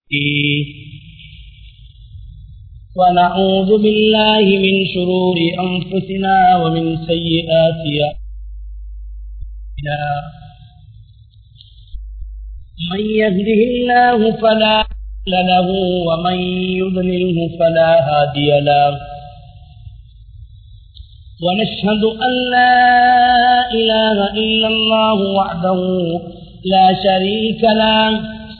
ونعوذ بالله من شرور أنفسنا ومن سيئات أعمالنا من يهده الله فلا مضل له ومن يضلله فلا هادي له ونشهد أن لا إله إلا الله وحده لا شريك له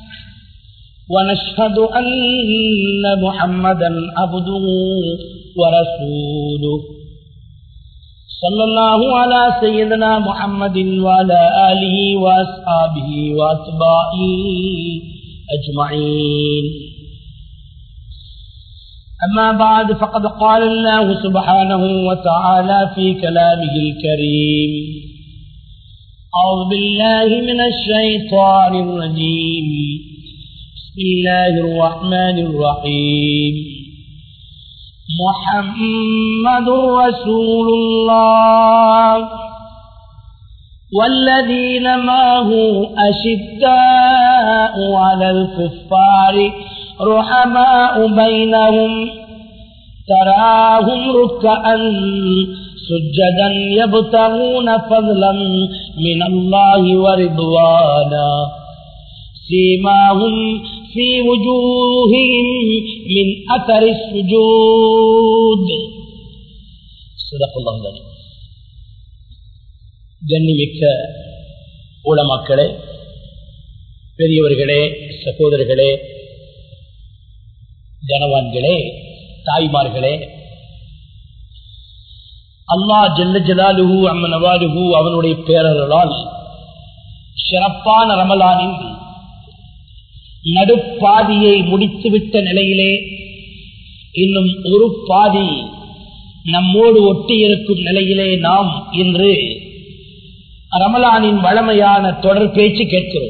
ونشهد أن محمدا عبده ورسوله صلى الله على سيدنا محمد وعلى آله وأصحابه وأتباعه أجمعين أما بعد فقد قال الله سبحانه وتعالى في كلامه الكريم أعوذ بالله من الشيطان الرجيم بسم الله الرحمن الرحيم محمد رسول الله والذين معه أشداء على الكفار رحماء بينهم تراهم ركعا سجدا يبتغون فضلا من الله ورضوانا سيماهم في وجوههم من أثر السجود صدق الله العظيم கண்ணிமிக்க உளமக்களே பெரியவர்களே சகோதரர்களே கனவான்களே தாய்மார்களே அல்லா ஜல்ல ஜலாலுஹு அம்மனவாலுஹு அவனுடைய பேரர்களால் சிறப்பான ரமலானின் நடுப்பாதியை முடித்துவிட்ட நிலையிலே இன்னும் ஒரு பாதி நம்மோடு ஒட்டியிருக்கும் நிலையிலே நாம் இன்று ரமலானின் வளமையான தொடர் பேச்சு கேட்கிறோம்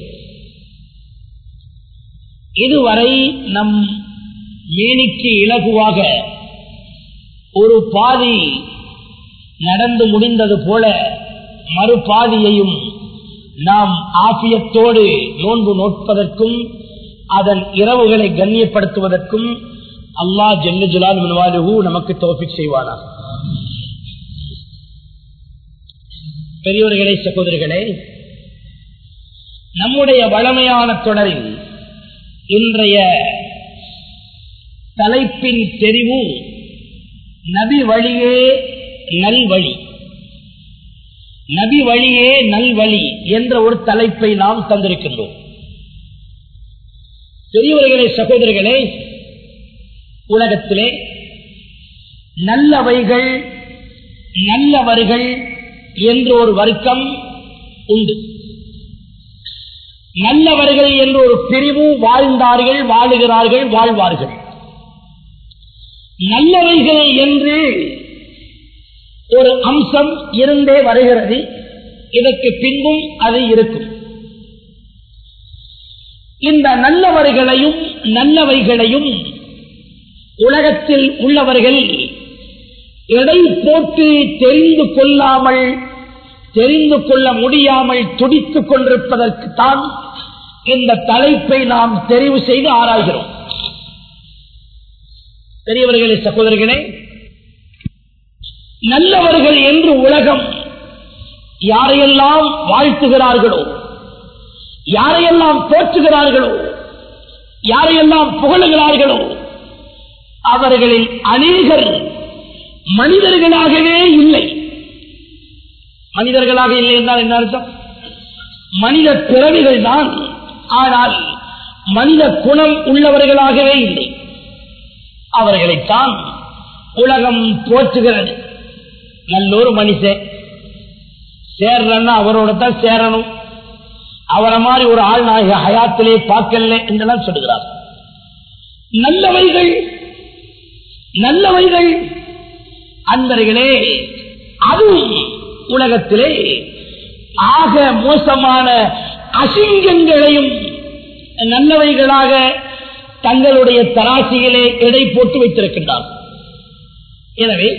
இதுவரை நம் மேனிக்கு இலகுவாக ஒரு பாதி நடந்து முடிந்தது போல மறுபாதியையும் நாம் ஆபியத்தோடு நோன்பு நோட்பதற்கும் அதன் இரவுகளை கண்ணியப்படுத்துவதற்கும் அல்லா ஜெல்லு ஜலால் மின்வாலுகு நமக்கு தோப்பிக் செய்வானாக பெரியவர்களே சகோதரிகளே நம்முடைய வளமையான தொடரில் இன்றைய தலைப்பின் தெரிவு நபி வழியே நல்வழி நபி வழியே நல்வழி என்ற ஒரு தலைப்பை நாம் தந்திருக்கின்றோம் பெரியவர்களே சகோதரர்களே உலகத்திலே நல்லவைகள் நல்லவர்கள் என்ற ஒரு வர்க்கம் உண்டு நல்லவர்கள் என்ற ஒரு பிரிவு வாழ்ந்தார்கள் வாழுகிறார்கள் வாழ்வார்கள் நல்லவைகள் என்று ஒரு அம்சம் இருந்தே வருகிறது இதற்கு பின்பும் அது இருக்கும் இந்த நல்லவர்களையும் நல்லவைகளையும் உலகத்தில் உள்ளவர்கள் எடை போட்டு தெரிந்து கொள்ளாமல் தெரிந்து கொள்ள முடியாமல் துடித்துக் கொண்டிருப்பதற்கு தான் இந்த தலைப்பை நாம் தெரிவு செய்து ஆராய்கிறோம் பெரியவர்களே சகோதரர்களே நல்லவர்கள் என்று உலகம் யாரையெல்லாம் வாழ்த்துகிறார்களோ யாரையெல்லாம் போற்றுகிறார்களோ யாரையெல்லாம் புகழுகிறார்களோ அவர்களில் அநேகர் மனிதர்களாகவே இல்லை மனிதர்களாக இல்லை என்றால் என்ன அர்த்தம் மனித பிறவிகள் தான் ஆனால் மனித குணம் உள்ளவர்களாகவே இல்லை அவர்களைத்தான் உலகம் போற்றுகிறது நல்லொரு மனுஷன் சேர்றன்னா அவரோட தான் சேரணும் அவரை மாதிரி ஒரு ஆள் நாயக ஹயாத்திலே பார்க்கல என்றெல்லாம் சொல்லுகிறார் நல்லவைகள் நல்லவைகள் அன்பர்களே அதுவும் உலகத்திலே ஆக மோசமான அசிங்கங்களையும் நல்லவைகளாக தங்களுடைய தராசியிலே எடை போட்டு வைத்திருக்கின்றார் எனவே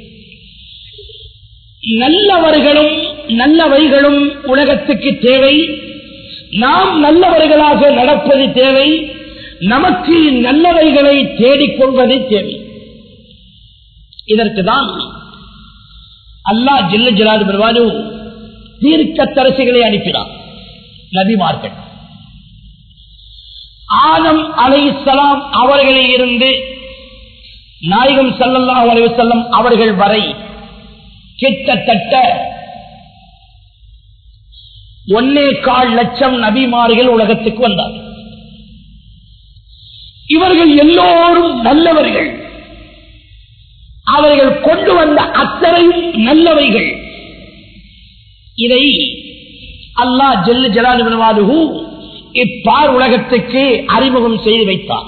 நல்லவர்களும் நல்லவைகளும் உலகத்துக்கு தேவை நாம் நல்லவர்களாக நடப்பது தேவை நமக்கு நல்லவைகளை தேடிக்கொள்வதே தேவை இதற்கு தான் அல்லாஹ் ஜில்ல ஜலாது பெருவாரு தீர்க்க தரசிகளை அனுப்பினார் நபிமார்கள் ஆதம் அலைசலாம் அவர்களில் இருந்து நாயகம் சல்லல்லாஹு அலைஹி வஸல்லம் அவர்கள் வரை கிட்டத்தட்ட ஒன்னே கால் லட்சம் நபிமார்கள் உலகத்துக்கு வந்தார்கள் இவர்கள் எல்லோரும் நல்லவர்கள் அவர்கள் கொண்டு வந்த அத்தனையும் நல்லவைகள் இதை அல்லாஹ் ஜெல்லு ஜலாலுவாலுகு இப்பார் உலகத்துக்கு அறிமுகம் செய்து வைத்தார்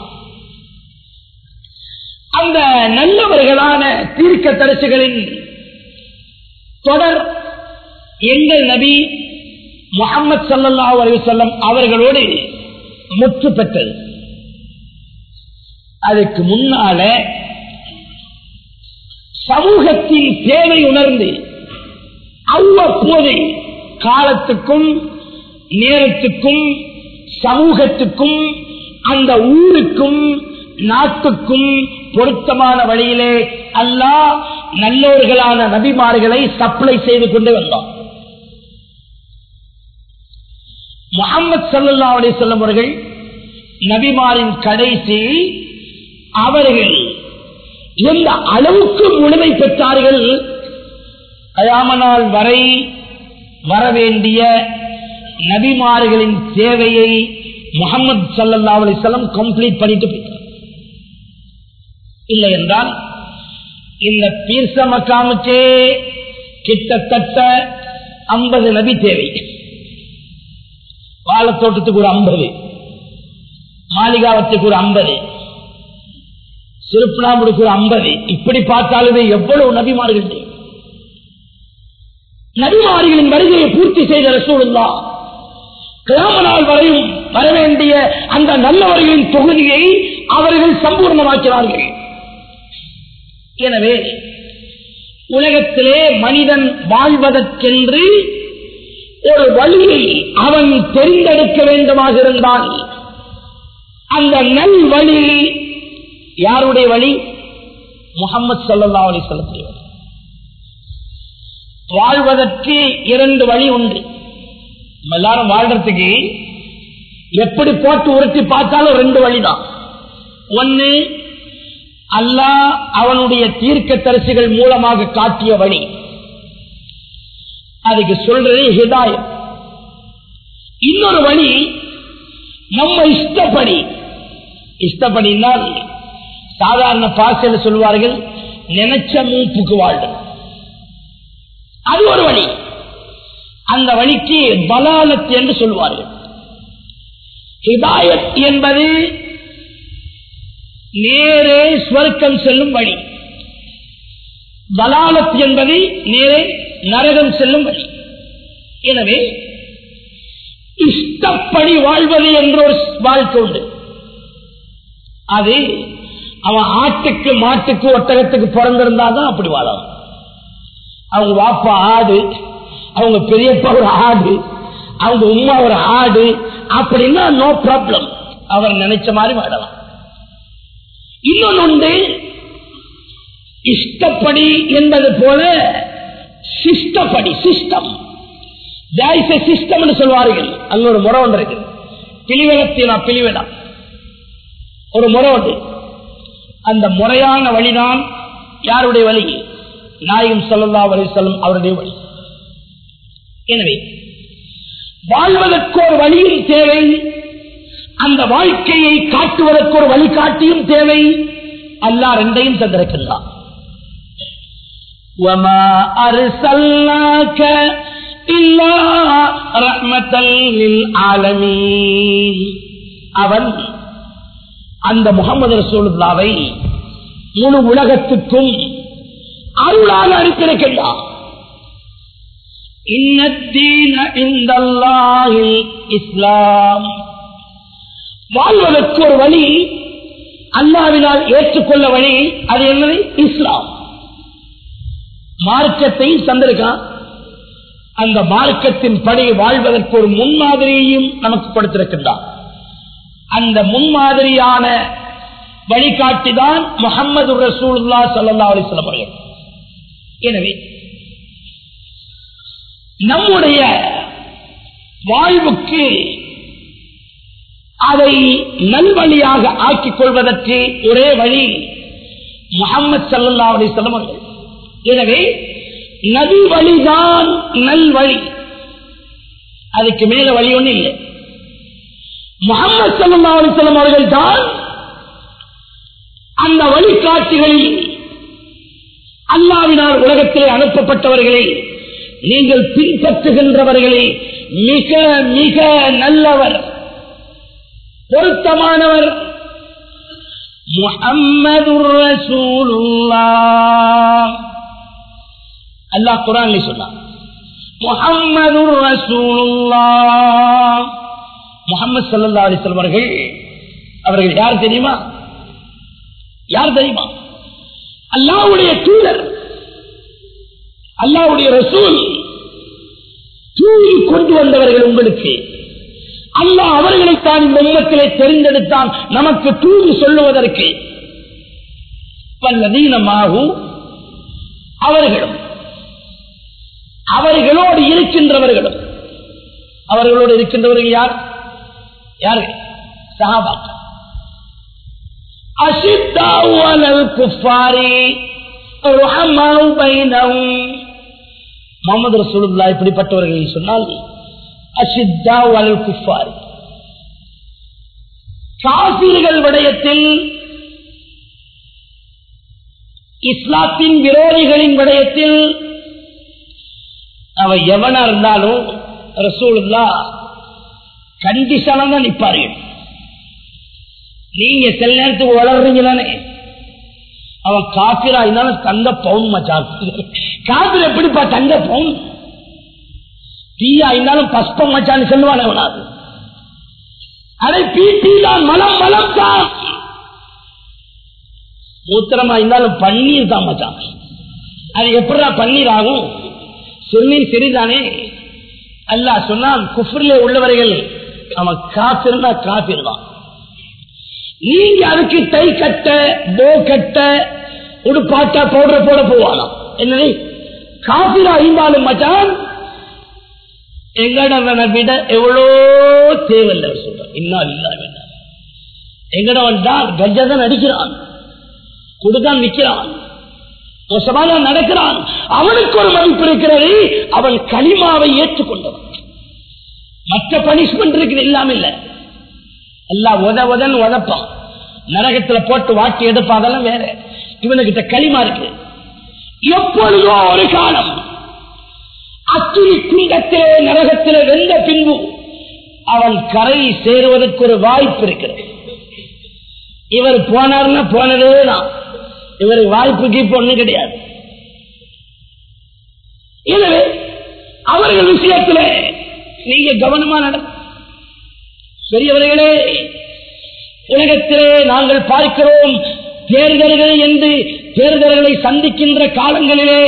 அந்த நல்லவர்களான தீர்க்க தரிசுகளின் தொடர் எங்கள் நபி முகமது சல்லாஹூ அலிவசல்லம் அவர்களோடு முற்று பெற்றது அதுக்கு முன்னால சமூகத்தின் தேவை உணர்ந்து அவ்வப்போது காலத்துக்கும் நேரத்துக்கும் சமூகத்துக்கும் அந்த ஊருக்கும் நாட்டுக்கும் பொருத்தமான வழியிலே அல்லாஹ் நல்லோர்களான நபிமார்களை சப்ளை செய்து கொண்டு வந்தார் முகமது சல்லா அலி சொல்லம் அவர்கள் நபிமாரின் கடைசி அவர்கள் எந்த அளவுக்கு முழுமை பெற்றார்கள் கயாமனால் வரை வரவேண்டிய நபிமார்களின் சேவையை முகமது சல்லா அலிசல்லம் கம்ப்ளீட் பண்ணிட்டு போயிட்டார் இல்லை என்றால் இந்த பீர்ச மக்காமுக்கே கிட்டத்தட்ட ஐம்பது நபி தேவை வாழத்தோட்டத்துக்கு ஒரு ஐம்பது மாளிகாவத்துக்கு ஒரு ஐம்பது சிறுப்பினாமுடுக்கு ஒரு ஐம்பது இப்படி பார்த்தாலுமே எவ்வளவு நபிமார்கள் தேவை நபிமார்களின் வருகையை பூர்த்தி செய்த ரசூலுல்லா கிராம நாள் வரையும் வரவேண்டிய அந்த நல்லவர்களின் தொகுதியை அவர்கள் சம்பூர்ணமாக்கிறார்கள் எனவே உலகத்திலே மனிதன் வாழ்வதற்கென்று ஒரு வழியை அவன் தெரிந்தெடுக்க வேண்டுமாக இருந்தால் அந்த நல் வழி யாருடைய வழி முகமது சல்லா அலி சொல்லக்கூடிய வழி வாழ்வதற்கு இரண்டு வழி உண்டு நம்ம எல்லாரும் வாழ்றதுக்கு எப்படி போட்டு உருட்டி பார்த்தாலும் ரெண்டு வழிதான் ஒன்னு அல்லாஹ் அவனுடைய தீர்க்க தரிசிகள் மூலமாக காட்டிய வழி அதுக்கு சொல்றது ஹிதாயம் இன்னொரு வழி நம்ம இஷ்டப்படி இஷ்டப்படினால் சாதாரண பாசையில் சொல்வார்கள் நினைச்ச மூப்புக்கு வாழ்றது அது ஒரு வழி அந்த வழிக்கு பலாலத் என்று சொல்வார்கள் ஹிதாயத் என்பது நேரே ஸ்வர்க்கம் செல்லும் வழி பலாலத் என்பது நேரே நரகம் செல்லும் வழி எனவே இஷ்டப்படி வாழ்வது என்ற ஒரு வாழ்க்கை உண்டு அது அவன் ஆட்டுக்கு மாட்டுக்கு ஒட்டகத்துக்கு பிறந்திருந்தாதான் அப்படி வாழலாம் அவங்க வாப்பா ஆடு அவங்க பெரியப்பா ஒரு ஆடு அவங்க உமா ஒரு ஆடு அப்படின்னா நோ ப்ராப்ளம் அவர் நினைச்ச மாதிரி வாழலாம் இன்னொன்று உண்டு இஷ்டப்படி என்பது போல சிஷ்டப்படி சிஸ்டம் சிஸ்டம் சொல்வார்கள் அங்க ஒரு முறை ஒன்று இருக்கு பிளிவெளத்தினா பிளிவெளா ஒரு முறை உண்டு அந்த முறையான வழிதான் யாருடைய வழி நாயகம் சொல்லல்லா அலிசல்லம் அவருடைய வழி எனவே வாழ்வதற்கு ஒரு வழியும் தேவை அந்த வாழ்க்கையை காட்டுவதற்கு ஒரு வழிகாட்டியும் தேவை அல்லா ரெண்டையும் தந்திருக்கின்றான் وما أرسلناك إلا رحمة للعالمين அவன் அந்த முகமது ரசூலுல்லாவை முழு உலகத்துக்கும் அருளாக அனுப்பியிருக்கின்றான் இஸ்லாம் வாழ்வதற்கு ஒரு வழி அல்லாவினால் ஏற்றுக்கொள்ள வழி அது என்னது இஸ்லாம் மார்க்கத்தையும் தந்திருக்கான் அந்த மார்க்கத்தின் படி வாழ்வதற்கு ஒரு முன்மாதிரியையும் நமக்கு கொடுத்திருக்கின்றான் அந்த முன்மாதிரியான வழிகாட்டிதான் முகமது ரசூல்லா சல்லா அலிஸ்லாம் அவர்கள் எனவே நம்முடைய வாழ்வுக்கு அதை நல்வழியாக ஆக்கிக் கொள்வதற்கு ஒரே வழி முகமது சல்லா அலிஸ்லாம் அவர்கள் எனவே நதி வழிதான் நல்வழி அதுக்கு மேல வழி ஒண்ணு இல்லை முகமது சல்லா அலிஸ்லாம் அவர்கள் தான் அந்த வழிகாட்டிகளில் அல்லாவினால் உலகத்திலே அனுப்பப்பட்டவர்களை நீங்கள் பின்பற்றுகின்றவர்களே மிக மிக நல்லவர் பொருத்தமானவர் முஹம்மது ரசூலுல்லா அல்லாஹ் குரான் சொன்னார் முஹம்மது ரசூலுல்லா முகமது சல்லா அலிஸ்லம் அவர்கள் அவர்கள் யார் தெரியுமா யார் தெரியுமா அல்லாவுடைய தூதர் அல்லாவுடைய ரசூல் தூவி கொண்டு வந்தவர்கள் உங்களுக்கு அல்லாஹ் அவர்களைத்தான் இந்த உலகத்திலே தெரிந்தெடுத்தான் நமக்கு தூவி சொல்லுவதற்கு வல்லதீனமாகும் அவர்களும் அவர்களோடு இருக்கின்றவர்களும் அவர்களோடு இருக்கின்றவர்கள் யார் யார் சகாபாக்கள் அசித்தாவு அலல் குஃபாரி ரஹமாவு பைனஹும் முகமது ரசூலுல்லா இப்படிப்பட்டவர்களை சொன்னால் அசித்தாவு அலல் குஃபாரி காசீர்கள் விடயத்தில் இஸ்லாத்தின் விரோதிகளின் விடயத்தில் அவ எவனா இருந்தாலும் ரசூலுல்லா கண்டிஷனா தான் நிற்பார்கள் நீங்க சில நேரத்துக்கு வளர்றீங்க தானே அவன் காப்பிரா இருந்தாலும் தங்க பவுன் மச்சான் காப்பிர எப்படிப்பா தங்க பவுன் தீயா இருந்தாலும் பஸ்பம் மச்சான்னு சொல்லுவானே அவனாது அதை பீட்டி தான் மலம் மலம் தான் மூத்திரமா இருந்தாலும் பன்னீர் தான் மச்சான் அது எப்படா பன்னீர் ஆகும் சிறுநீர் சரிதானே அல்லா சொன்னான் குஃப்ரிலே உள்ளவர்கள் அவன் காப்பிருந்தா காப்பிர் தான் நீங்க அதுக்கு தை கட்ட போ கட்ட உடுப்பாட்டா பவுடர் போட போவானாம் என்னது காபிரா இருந்தாலும் மச்சான் எங்கடவனை விட எவ்வளோ தேவையில்லை சொல்றான் இன்னா இல்லா வேண்டாம் எங்கடவன் தான் கஜதான் அடிக்கிறான் கொடுத்தான் நிற்கிறான் மோசமாக நடக்கிறான் அவனுக்கு ஒரு மதிப்பு இருக்கிறது அவன் களிமாவை ஏற்றுக்கொண்டவன் மற்ற பனிஷ்மெண்ட் இருக்குது இல்லாம இல்லை எல்லாம் உத உதன் உதப்பான் நரகத்துல போட்டு வாட்டி எடுப்பான் அதெல்லாம் வேற இவனுக்கிட்ட களிமா இருக்கு எப்பொழுதோ ஒரு காலம் அத்துரி குண்டத்திலே நரகத்திலே வெந்த பின்பு அவன் கரை சேருவதற்கு ஒரு வாய்ப்பு இருக்கிறது இவர் போனார்னா போனதே தான் இவருக்கு வாய்ப்புக்கு இப்ப ஒண்ணும் கிடையாது எனவே அவர்கள் விஷயத்துல நீங்க கவனமா நட பெரியவர்களே உலகத்திலே நாங்கள் பார்க்கிறோம் தேர்தல்கள் என்று தேர்தல்களை சந்திக்கின்ற காலங்களிலே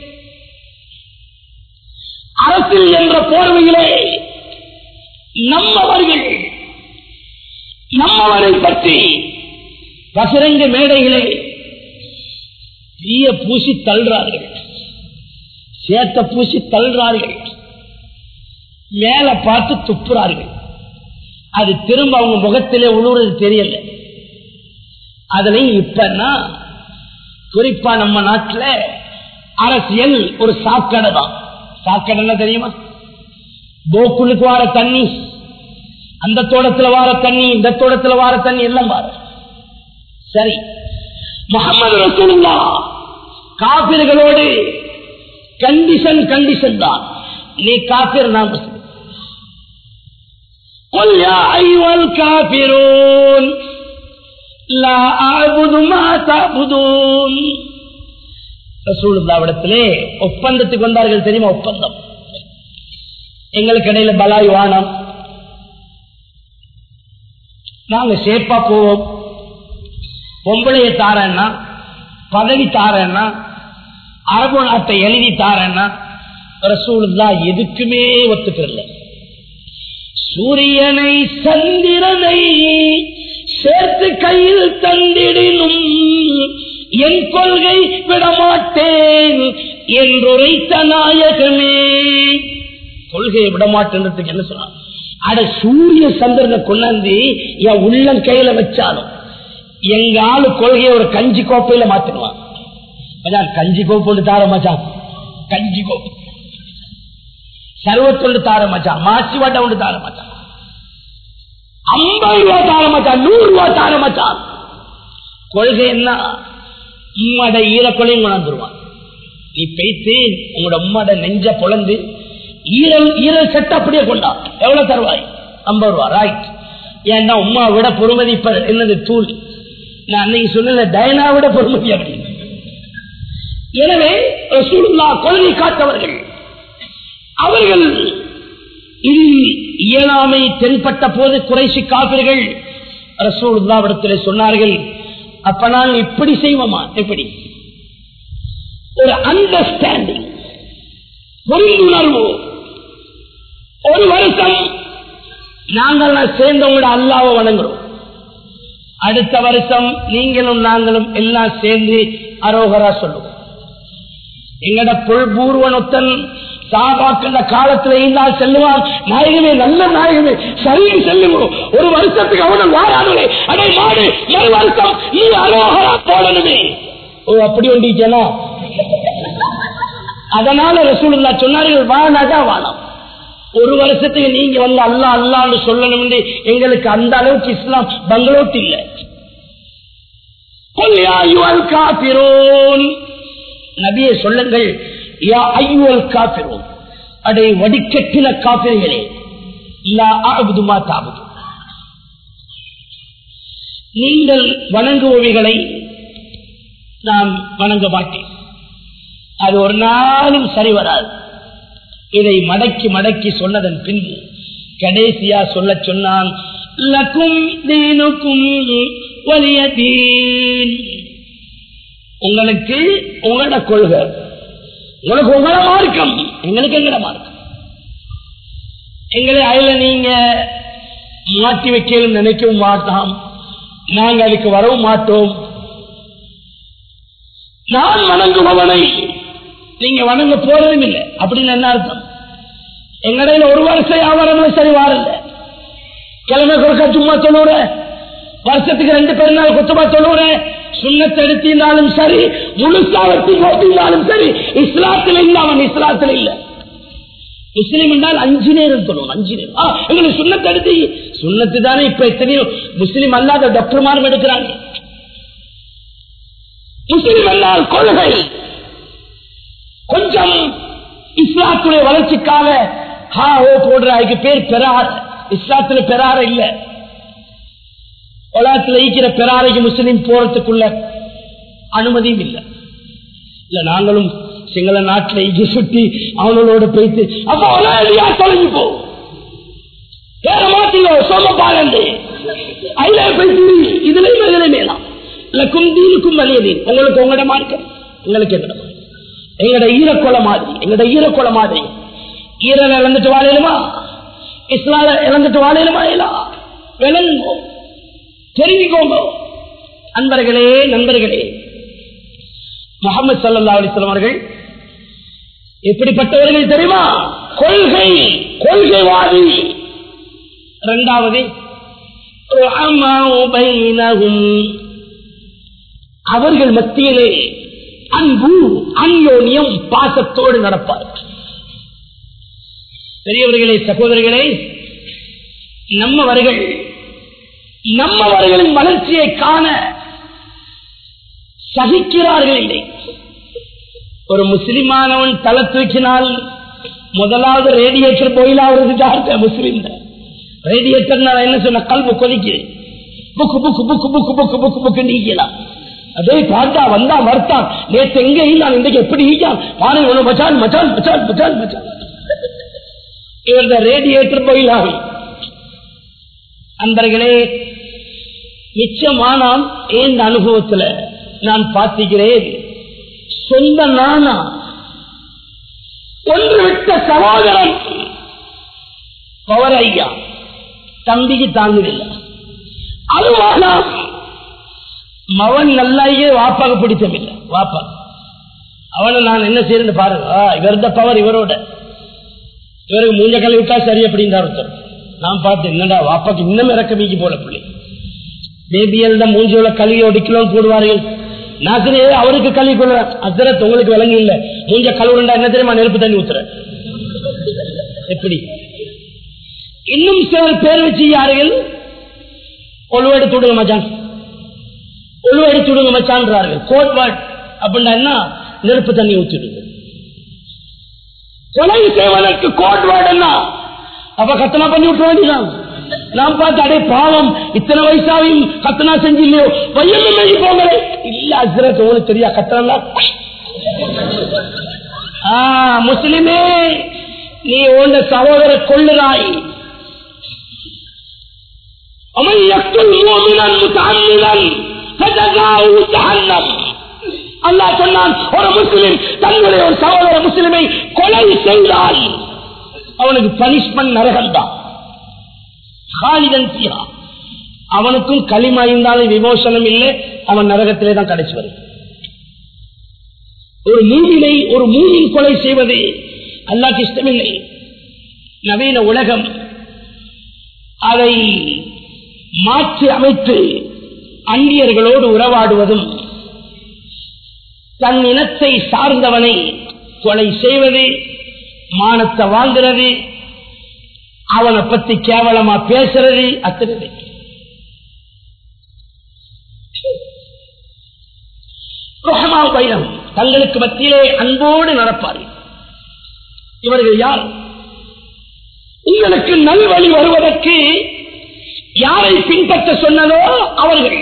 அரசியல் என்ற போர்வையிலே நம்மவர்கள் நம்மவரை பற்றி பசிரங்க மேடைகளே தீய பூசி தள்ளுறார்கள் சேத்த பூசி தள்ளுறார்கள் மேல பார்த்து துப்புறார்கள் அது திரும்ப அவங்க முகத்திலே உழுவுறது தெரியல அதுலயும் இப்பன்னா குறிப்பா நம்ம நாட்டுல அரசியல் ஒரு சாக்கடை தான் சாக்கடை என்ன தெரியுமா போக்குளுக்கு வார தண்ணி அந்த தோட்டத்துல வார தண்ணி இந்த தோட்டத்துல வார தண்ணி எல்லாம் வார சரி முகமது ரசூலுல்லா காபிர்களோடு கண்டிஷன் கண்டிஷன் தான் நீ காபிர் நான் முஸ்லிம் قل يا أيها الكافرون لا أعبد ما تعبدون ரசூலுல்லாவிடத்திலே ஒப்பந்தத்துக்கு வந்தார்கள் தெரியுமா ஒப்பந்தம் எங்களுக்கு இடையில பலாய் வானம் நாங்க சேப்பா போவோம் பொம்பளைய தாரன்னா பதவி தாரன்னா அரபு நாட்டை எழுதி தாரன்னா ரசூலுல்லா எதுக்குமே ஒத்துக்கிறல சூரியனை சந்திரனை சேர்த்து கையில் தந்திடினும் என் கொள்கை விடமாட்டேன் என்றுரைத்த நாயகமே கொள்கையை விடமாட்டேன்றதுக்கு என்ன சொன்னான் அட சூரிய சந்திரனை கொண்டாந்து என் உள்ளம் கையில வச்சாலும் எங்க ஆளு கொள்கையை ஒரு கஞ்சி கோப்பையில மாத்திடுவான் மச்சான், கஞ்சி கோப்பு ஒன்று தார மச்சான் கஞ்சி கோப்பு சர்வத்தொண்டு தார மச்சான் மாசி வாட்டை ஒன்று தார மச்சான் ஐம்பது ரூபா தார மச்சான் நூறு ரூபா தார மச்சான் கொள்கை என்ன உம்மட ஈரக்கொலையும் கொண்டாந்துருவான் நீ பேசி உங்களோட உம்மட நெஞ்ச பொழந்து ஈரல் ஈரல் செட் அப்படியே கொண்டா எவ்வளவு தருவாய் ஐம்பது ரூபா ரைட் ஏன்னா உமா விட பொறுமதி இப்ப என்னது தூள் நான் அன்னைக்கு சொன்ன டயனா விட பொறுமதி அப்படி எனவே ரசூலுல்லாஹ் கொள்கை காத்தவர்கள் அவர்கள் இதில் இயலாமை தென்பட்ட போது குறைசி காப்பீர்கள் ரசூலுல்லாவிடத்தில் சொன்னார்கள் அப்ப நாங்கள் இப்படி செய்வோமா எப்படி ஒரு அண்டர்ஸ்டாண்டிங் புரிந்துணர்வு ஒரு வருஷம் நாங்கள் சேர்ந்தவங்களோட அல்லாவை வணங்குறோம் அடுத்த வருஷம் நீங்களும் நாங்களும் எல்லாம் சேர்ந்து அரோகரா சொல்லுவோம் எங்கட புல்பூர்வனொத்தன் சாபாக்கின்ற காலத்துல இருந்தால் செல்லுவான் நாயகமே நல்ல நாயகமே சரின்னு செல்லுவோம் ஒரு வருஷத்துக்கு அவனும் வாரானே அடே மாடு மறு வருஷம் நீ அரோகரா போடணுமே ஓ அப்படி ஒண்டிக்கனா அதனால ரசூலுல்லா சொன்னார்கள் வானாதா வானம் ஒரு வருஷத்துக்கு நீங்க வந்து அல்லா அல்லான்னு சொல்லணும் என்று எங்களுக்கு அந்த அளவுக்கு இஸ்லாம் பங்களோட்டு இல்லை قل يا أيها الكافرون நபியை சொல்லுங்கள் யா ஐயுவல் காபிரும் அடை வடிக்கட்டின காபிர்களே லா அஅபுது மா தஅபுது நீங்கள் வணங்குபவைகளை நான் வணங்க மாட்டேன் அது ஒரு நாளும் சரி வராது இதை மடக்கி மடக்கி சொன்னதன் பின்பு கடைசியா சொல்ல சொன்னான் லக்கும் தீனுக்கும் வலிய தீன் உங்களுக்கு உங்களோட கொள்கை உங்களுக்கு உங்களோட மார்க்கம் எங்களுக்கு எங்கட மார்க்கம் எங்களை அதுல நீங்க மாற்றி வைக்கலும் நினைக்கவும் மாட்டோம் நாங்க அதுக்கு வரவும் மாட்டோம் நான் வணங்குபவனை நீங்க வணங்க போறதும் இல்லை அப்படின்னு என்ன அர்த்தம் எங்கடையில ஒரு வருஷம் வியாபாரம் சரி வாரல கிழமை கொடுக்க சும்மா சொல்லுற வருஷத்துக்கு ரெண்டு பெருநாள் குத்தமா சொல்லுற சுண்ணத்தை எடுத்திருந்தாலும் சரி முழுசா வெட்டி போட்டிருந்தாலும் சரி இஸ்லாத்தில் இல்ல அவன் இஸ்லாத்தில் இல்ல முஸ்லீம் என்றால் அஞ்சு நேரம் சொல்லணும் அஞ்சு நேரம் ஆ, எங்களுக்கு சுண்ணத்தை எடுத்து சுண்ணத்து தானே இப்ப எத்தனையோ முஸ்லீம் அல்லாத டாக்டர்மாரும் எடுக்கிறாங்க முஸ்லீம் என்றால் கொள்கை கொஞ்சம் இஸ்லாத்துடைய வளர்ச்சிக்காக ஹா ஓ போடுற அதுக்கு பேர் பெறார் இஸ்லாத்துல பெறார இல்ல உலகத்தில் ஈக்கிற பெறாரைக்கு முஸ்லீம் போறதுக்குள்ள அனுமதியும் இல்லை இல்ல நாங்களும் சிங்கள நாட்டில் இங்கே சுட்டி அவங்களோட போயிட்டு அப்ப உலகியா தொலைஞ்சு போ வேற மாத்தியோ சோமபாலந்து அதுல போயிட்டு இதுலயும் இதுலயுமே தான் இல்லக்கும் தீனுக்கும் வலியதீன் உங்களுக்கு உங்களோட மார்க்கம் உங்களுக்கு எங்கட மார்க்கம் எங்கட ஈரக்கொலை மாதிரி எங்கட ஈரக்கொலை மாதிரி ஈரல் இழந்துட்டு வாழையிலுமா இஸ்லால இழந்துட்டு வாழையிலுமா இல்ல விளங்குங்கோ தெரிஞ்சுக்கோங்க அன்பர்களே நண்பர்களே முகமது சல்லா அலிஸ்லாம் அவர்கள் எப்படிப்பட்டவர்கள் தெரியுமா கொள்கை கொள்கைவாதி இரண்டாவது அவர்கள் மத்தியிலே அன்பு அந்யோன்யம் பாசத்தோடு நடப்பார் பெரியவர்களே சகோதரர்களே நம்மவர்கள் நம்மவர்களின் வளர்ச்சியை காண சகிக்கிறார்கள் இல்லை ஒரு முஸ்லிமானவன் தலை தூக்கினால் முதலாவது ரேடியேட்டர் போயிலாவது ஜார்த்த முஸ்லிம் ரேடியேட்டர் நான் என்ன சொன்ன கல்வி கொதிக்குது book book book book book book book நீக்கலாம் அதே பார்த்தா வந்தா மறுத்தான் நேற்று எங்க இருந்தான் இன்றைக்கு எப்படி ஈக்கான் பாருங்க ஒண்ணு மச்சான் மச்சான் மச்சான் மச்சான் மச்சான் இவரது ரேடியேட்டர் போயிலாவி அன்பர்களே நிச்சயமானால் இந்த அனுபவத்துல நான் பார்த்துக்கிறேன் சொந்த நானா ஒன்று விட்ட சகோதரன் பவர் ஐயா தம்பிக்கு தாங்குதில்லை அழுவானா மவன் நல்லாயே வாப்பாக பிடிச்சமில்லை வாப்பா அவனை நான் என்ன செய்யறேன்னு பாருங்க ஆ, இவர்த பவர் இவரோட இவருக்கு மூஞ்ச கல்வி விட்டா சரி அப்படின்னு ஒருத்தர் நான் பார்த்து என்னடா வாப்பாக்கு இன்னும் இறக்கமிக்கு போல பிள்ளை பேபியல் தான் மூஞ்சியோட கல்வி ஒடிக்கலோன்னு போடுவார்கள் நாசரே அவருக்கு கல்வி கொள்றேன் அசரத் உங்களுக்கு விளங்கி இல்ல மூஞ்ச கழுவுண்டா என்ன தெரியுமா நெருப்பு தண்ணி ஊத்துறேன் எப்படி இன்னும் சிலர் பேர் வச்சு யார்கள் ஒழுவெடுத்து விடுங்க மச்சான் ஒழுவெடுத்து விடுங்க மச்சான்றார்கள் கோட் வேர்ட் அப்படின்னா என்ன நெருப்பு தண்ணி ஊத்திடுங்க கொலை செய்வதற்கு கோட் வேர்ட் என்ன அப்ப கத்தனா பண்ணி விட்டு வேண்டியதான் நான் பார்த்து அடே பாவம் இத்தனை வயசாவையும் கத்தனா செஞ்சு இல்லையோ பையன் மேலே போங்களே இல்ல அசரத் உங்களுக்கு தெரியா கத்தனா முஸ்லிமே நீ உண்ட சகோதர கொள்ளுறாய் ومن يقتل مؤمنا متعمدا فجزاؤه جهنم அல்லாஹ் சொன்னான் ஒரு முஸ்லிம் தன்னுடைய ஒரு சகோதர முஸ்லிமை கொலை செய்தால் அவனுக்கு பனிஷ்மெண்ட் நரகம் தான் அவனுக்கும் களிமா இருந்தாலும் விமோசனம் இல்லை அவன் நரகத்திலே தான் கடைசி வரும் ஒரு மூவினை ஒரு மூவின் கொலை செய்வது அல்லாக்கு இஷ்டமில்லை நவீன உலகம் அதை மாற்றி அமைத்து அந்நியர்களோடு உறவாடுவதும் தன் இனத்தை சார்ந்தவனை கொலை செய்வது மானத்தை வாங்குறது அவனை பத்தி கேவலமா பேசுறது அத்தனை ரோஹமா பைரம் தங்களுக்கு மத்தியிலே அன்போடு நடப்பார்கள் இவர்கள் யார் உங்களுக்கு நல்வழி வருவதற்கு யாரை பின்பற்ற சொன்னதோ அவர்கள்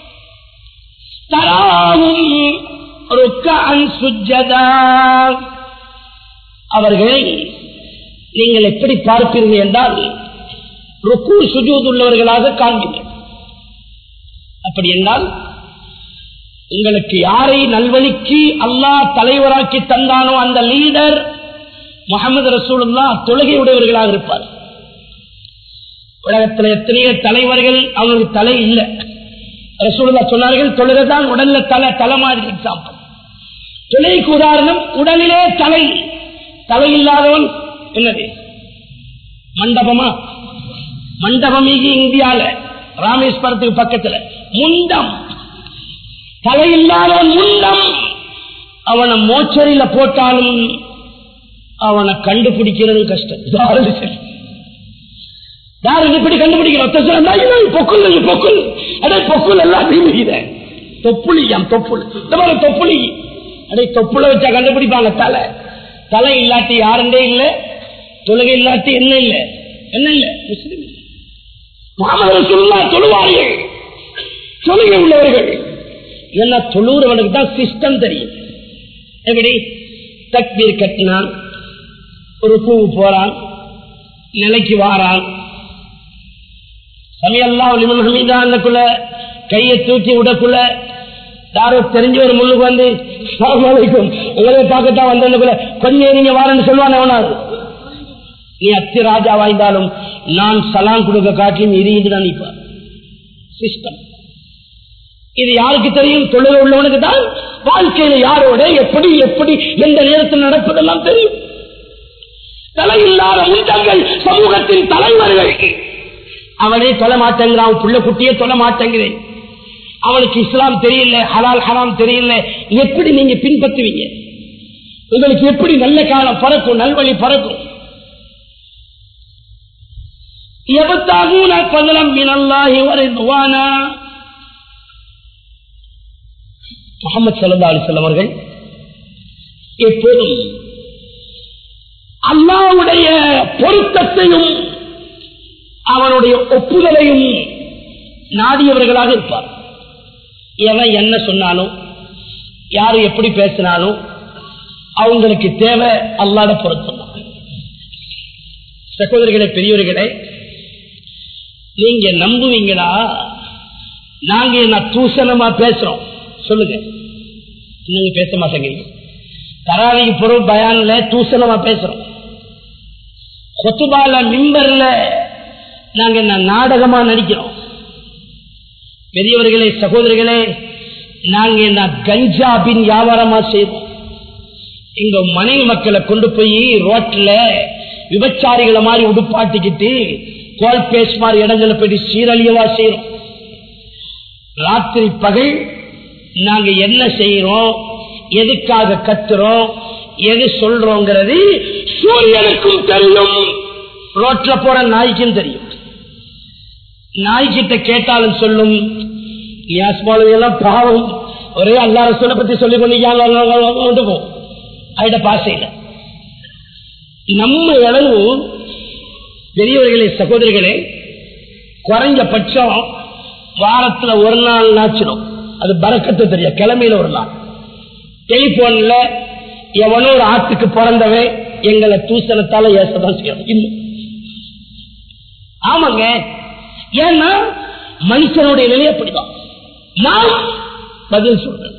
தராவும் ருக்கஅன் சுஜ்ஜதா. அவர்களை நீங்கள் எப்படி பார்ப்பீர்கள் என்றால் ருக்கு சுஜூத் உள்ளவர்களாக காண்பீர்கள் அப்படி என்றால் உங்களுக்கு யாரை நல்வழிக்கு அல்லாஹ் தலைவராக்கி தந்தானோ அந்த லீடர் முகமது ரசூலுல்லா தொழுகை உடையவர்களாக இருப்பார் உலகத்தில் எத்தனையோ தலைவர்கள் அவங்களுக்கு தலை இல்லை ரசூலுல்லா சொன்னார்கள் தொழுகைதான் உடல்ல தலை தலை மாதிரி எக்ஸாம்பிள் தொலைக்கு உதாரணம் உடலிலே தலை தலை இல்லாதவன் என்னது மண்டபமா மண்டபம் இங்கே இந்தியால ராமேஸ்வரத்துக்கு பக்கத்துல முண்டம் தலை இல்லாதவன் முண்டம் அவனை மோச்சரியில போட்டாலும் அவனை கண்டுபிடிக்கிறது கஷ்டம் யாரும் சரி யாரும் இப்படி கண்டுபிடிக்கிறோம் பொக்குள் பொக்குள் அடே பொக்குள் எல்லாத்தையும் இத தொப்புளியாம் தொப்புள் இந்த மாதிரி தொப்புளி அடே தொப்புள வச்சா கண்டுபிடிப்பாங்க தலை தலை இல்லாட்டி யாருண்டே இல்ல தொழுகை இல்லாட்டி என்ன இல்ல என்ன இல்ல முஸ்லிம் இல்ல. முகமது சொல்லா தொழுவார்கள் தொழுகை உள்ளவர்கள் என்ன தொழுறவனுக்கு தான் சிஸ்டம் தெரியும் எப்படி தக்பீர் கட்டினான் ஒரு பூ போறான் நிலைக்கு வாரான் சமையல்லாம் லிமன் ஹமீதான்னுக்குள்ள கையை தூக்கி விடக்குள்ள யாரோ தெரிஞ்ச ஒரு முள்ளுக்கு வந்து "அஸ்ஸலாமு அலைக்கும் உங்களை பார்க்கத்தான் வந்ததுக்குள்ள கொஞ்சம் நீங்க வாரன்னு சொல்லுவான் எவனாவது நீ அத்தி ராஜா வாய்ந்தாலும் நான் சலாம் கொடுக்க காட்டிலும் இருந்து தான் நிற்பார் சிஸ்டம் இது யாருக்கு தெரியும் தொழில் உள்ளவனுக்கு தான் வாழ்க்கையில யாரோட எப்படி எப்படி எந்த நேரத்தில் நடப்பதெல்லாம் தெரியும் தலையில்லாத முண்டங்கள் சமூகத்தின் தலைவர்கள் அவனே தொலை மாட்டேங்கிறான் புள்ள குட்டியே தொலை மாட்டேங்கிறேன் அவனுக்கு இஸ்லாம் தெரியல ஹலால் ஹராம் தெரியல எப்படி நீங்க பின்பற்றுவீங்க உங்களுக்கு எப்படி நல்ல காலம் பறக்கும் நல்வழி பறக்கும் எவத்தாகூன பதலம் மினல்லாஹி வரிதுவானா முகமது சல்லா அலிசல்லம் அவர்கள் எப்போதும் அல்லாவுடைய பொருத்தத்தையும் அவனுடைய ஒப்புதலையும் நாடியவர்களாக இருப்பார் எவன் என்ன சொன்னாலும் யாரு எப்படி பேசினாலும் அவங்களுக்கு தேவை அல்லாத பொருத்தம் தான். சகோதரிகளே பெரியவர்களே நீங்க நம்புவீங்களா நாங்க என்ன தூசணமா பேசுறோம் சொல்லுங்க நீங்க பேச மாட்டேங்கிறீங்க தராவிக்கு பொருள் பயான்ல தூசணமா பேசுறோம் கொத்துபால மிம்பர்ல நாங்க என்ன நாடகமா நடிக்கிறோம் பெரியவர்களே சகோதரிகளே நாங்க என்ன கஞ்சாபின் வியாபாரமா செய்யறோம் எங்க மனைவி மக்களை கொண்டு போய் ரோட்ல விபச்சாரிகளை மாதிரி உடுப்பாட்டிக்கிட்டு கோல் பேஸ் மாதிரி இடங்களை போயிட்டு சீரழியவா செய்யறோம் ராத்திரி பகல் நாங்க என்ன செய்யறோம் எதுக்காக கத்துறோம் எது சொல்றோங்கிறது சூரியனுக்கும் தெரியும் ரோட்ல போற நாய்க்கும் தெரியும் நாய்கிட்ட கேட்டாலும் சொல்லும் எல்லாம் பாவம் ஒரே அல்லா ரசூலை பத்தி சொல்லி கொண்டு போ அட பாசையில நம்ம அளவு பெரியவர்களே சகோதரிகளே குறைஞ்சபட்சம் வாரத்துல ஒரு நாள் நாச்சிடும் அது பறக்கத்து தெரிய கிழமையில ஒரு நாள் டெலிபோன்ல எவனோ ஒரு ஆட்டுக்கு பிறந்தவன் எங்களை தூசணத்தால ஏசதான் செய்யணும் இன்னும் ஆமாங்க ஏன்னா மனுஷனுடைய நிலை அப்படிதான் நான் பதில் சொல்றேன்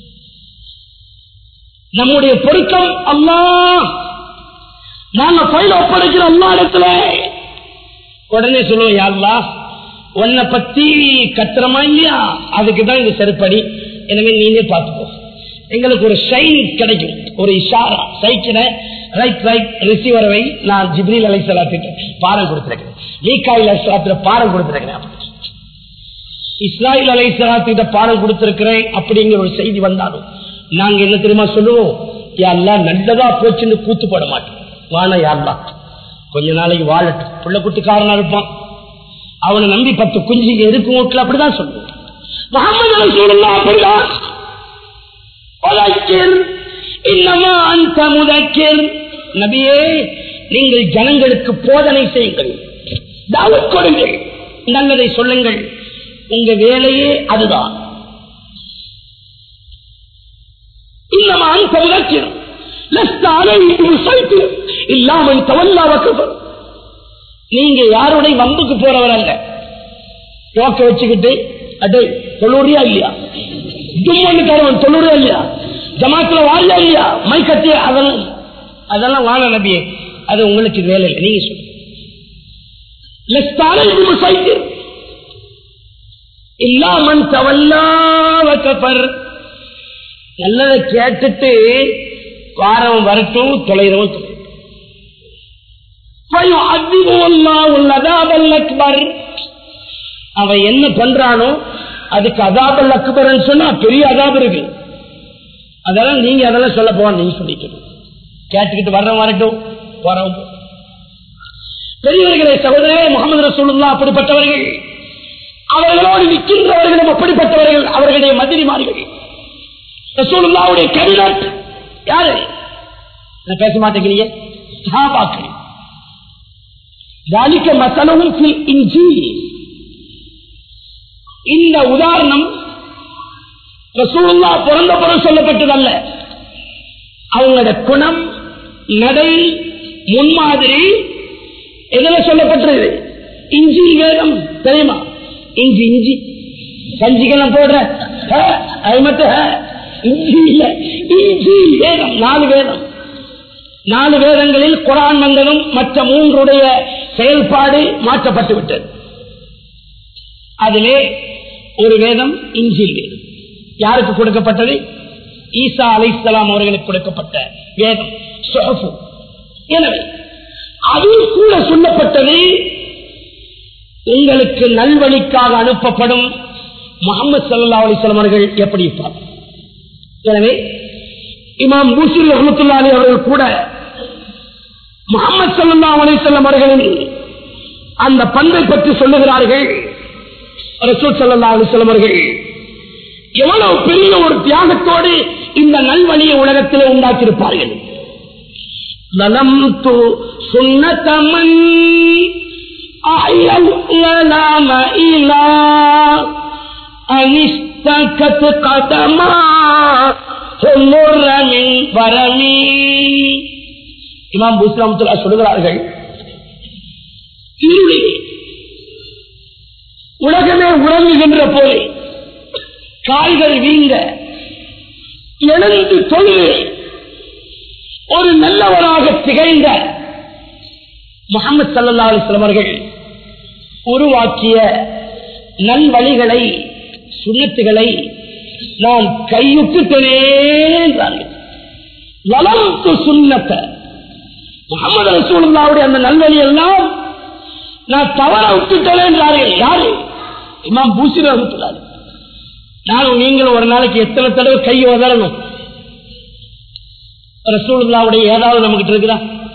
நம்முடைய பொருத்தம் அல்லா நாங்க பயில ஒப்படைக்கிற அல்லா இடத்துல உடனே சொல்லுவோம் யாருலா உன்னை பத்தி கத்துறமா இல்லையா அதுக்குதான் இது சரிப்படி எனவே நீனே பார்த்துக்கோ எங்களுக்கு ஒரு ஷைன் கிடைக்கும் ஒரு இஷாரா சைக்கிற ரைட் ரைட் ரிசீவரை நான் ஜிப்ரீல் அலை சலாத்திட்டு பாடம் கொடுத்திருக்கிறேன் மீகாயில் அலை பாடம் கொடுத்திருக்கிறேன் இஸ்ராயில் அலை சலாத்திட்ட பாடம் கொடுத்திருக்கிறேன் அப்படிங்கிற ஒரு செய்தி வந்தாலும் நாங்க என்ன தெரியுமா சொல்லுவோம் யாரெல்லாம் நல்லதா போச்சுன்னு கூத்து போட மாட்டோம் வானா யாரெல்லாம் கொஞ்ச நாளைக்கு வாழட்டும் புள்ள குட்டிக்காரனா இருப்பான் அவனை நம்பி பத்து குஞ்சு இருக்கும் வீட்டுல அப்படிதான் சொல்லுவோம் முகமது ரசூலுல்லாஹ் அப்படிதான் வதக்கிர் இன்னமா அந்த முதக்கிர் நபியே நீங்கள் ஜனங்களுக்கு போதனை செய்யுங்கள் தாவத் கொடுங்கள் நல்லதை சொல்லுங்கள் உங்க வேலையே அதுதான் இன்னமா அந்த முதக்கிர் இல்லாமல் தவல்லாவக்கு நீங்க யாருடைய வம்புக்கு போறவர் அல்ல டோக்க வச்சுக்கிட்டு அடே தொண்ணூறியா இல்லையா தும்மன்னு தருவன் தொண்ணூறியா இல்லையா ஜமாத்துல வாரியா இல்லையா மை கட்டி அதெல்லாம் அதெல்லாம் வாழ நபியே அது உங்களுக்கு வேலை இல்லை நீங்க சொல்லுங்க இல்லாமன் தவல்லாவக்கப்பர் நல்லதை கேட்டுட்டு வாரம் வரட்டும் தொலைறவும் அவன் என்ன பண்றானோ அதுக்கு அதாபல் அக்பர் சொன்னா பெரிய அதாபு இருக்கு அதெல்லாம் நீங்க அதெல்லாம் சொல்ல போவான் நீங்க சொல்லிட்டு கேட்டுக்கிட்டு வர்றவன் வரட்டும் வரவும் பெரியவர்களே சகோதரே முகமது ரசூலுல்லா அப்படிப்பட்டவர்கள் அவர்களோடு நிற்கின்றவர்களும் அப்படிப்பட்டவர்கள் அவர்களுடைய மதிரிமார்கள் ரசூலுல்லாவுடைய கேபினட் யாரு நான் பேச மாட்டேங்கிறீங்க சஹாபாக்கள் ذلك مثلهم في الانجيل இந்த உதாரணம் ரசூலுல்லா பிறந்த பிறகு சொல்லப்பட்டதல்ல அவங்களோட குணம் நடை முன்மாதிரி எதுல சொல்லப்பட்டது இஞ்சி வேதம் தெரியுமா இஞ்சி இஞ்சி கஞ்சிக்கெல்லாம் போடுற அது மட்டும் இஞ்சி இல்ல இஞ்சி வேதம் நாலு வேதம் நாலு வேதங்களில் குரான் வந்ததும் மற்ற மூன்றுடைய செயல்பாடு மாற்றப்பட்டு விட்டது அதிலே ஒரு வேதம் இஞ்சில் வேதம் யாருக்கு கொடுக்கப்பட்டது ஈசா அலைசலாம் அவர்களுக்கு கொடுக்கப்பட்ட வேதம் சொஹஃபு. எனவே அதில் கூட சொல்லப்பட்டது உங்களுக்கு நல்வழிக்காக அனுப்பப்படும் முகமது சல்லா அலிஸ்லாம் அவர்கள் எப்படி இருப்பார் எனவே இமாம் பூசிர் ரஹமத்துல்லாலி அவர்கள் கூட முகமது சல்லா அலிசல்லம் அவர்களின் அந்த பண்பை பற்றி சொல்லுகிறார்கள் ரசூல் சல்லா அலிஸ்லாம் அவர்கள் எவ்வளவு பெரிய ஒரு தியாகத்தோடு இந்த நல்வழியை உலகத்திலே உண்டாக்கியிருப்பார்கள் நலம் து சுன்னதமன் அயலாம இலா அனிஷ்டகத் கதமா முரமின் வரமி இமாம் புஸ்லாமத்துல்லா சொல்லுகிறார்கள் இருளிலே உலகமே உறங்குகின்ற போது கால்கள் வீங்க எழுந்து தொழுது ஒரு நல்லவராக திகழ்ந்த முகமது சல்லா அலிஸ்லாம் அவர்கள் உருவாக்கிய நல்வழிகளை சுண்ணத்துகளை நான் கையுட்டுட்டனே என்றார்கள் வளர்த்து சுண்ணத்த முகமது ரசூலுல்லாவுடைய அந்த நல்வழி எல்லாம் நான் தவற விட்டுட்டேன் என்றார்கள் யாரு இமாம் பூசி விட்டுறாரு நானும் நீங்களும் ஒரு நாளைக்கு எத்தனை தடவை கை உதறணும் ரசூலுல்லாவுடைய ஏதாவது நமக்கு இருக்குதா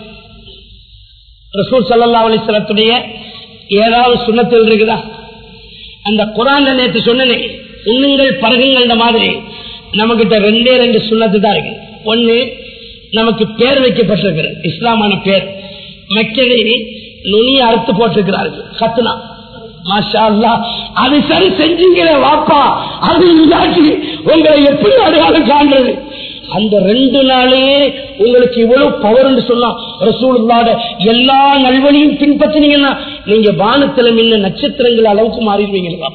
ரசூல் சல்லா அலிஸ்லத்துடைய ஏதாவது சுண்ணத்தில் இருக்குதா அந்த குரான் நேற்று சொன்னனே உண்ணுங்கள் பருகுங்கள் மாதிரி நம்மகிட்ட ரெண்டே ரெண்டு சுண்ணத்து தான் இருக்கு ஒண்ணு நமக்கு பேர் வைக்கப்பட்டிருக்கிறது இஸ்லாமான பேர் மக்களே நுனியை அறுத்து போட்டிருக்கிறார்கள் கத்துனா மாஷா அல்லா அது சரி செஞ்சீங்களே வாப்பா அது இல்லாட்டி உங்களை எப்படி அடையாளம் காண்றது அந்த ரெண்டு நாளையே உங்களுக்கு இவ்வளவு பவர் சொன்னா ரசூலுல்லாட எல்லா நல்வழியும் பின்பற்றினீங்கன்னா நீங்க வானத்துல மின்ன நட்சத்திரங்கள் அளவுக்கு மாறிடுவீங்க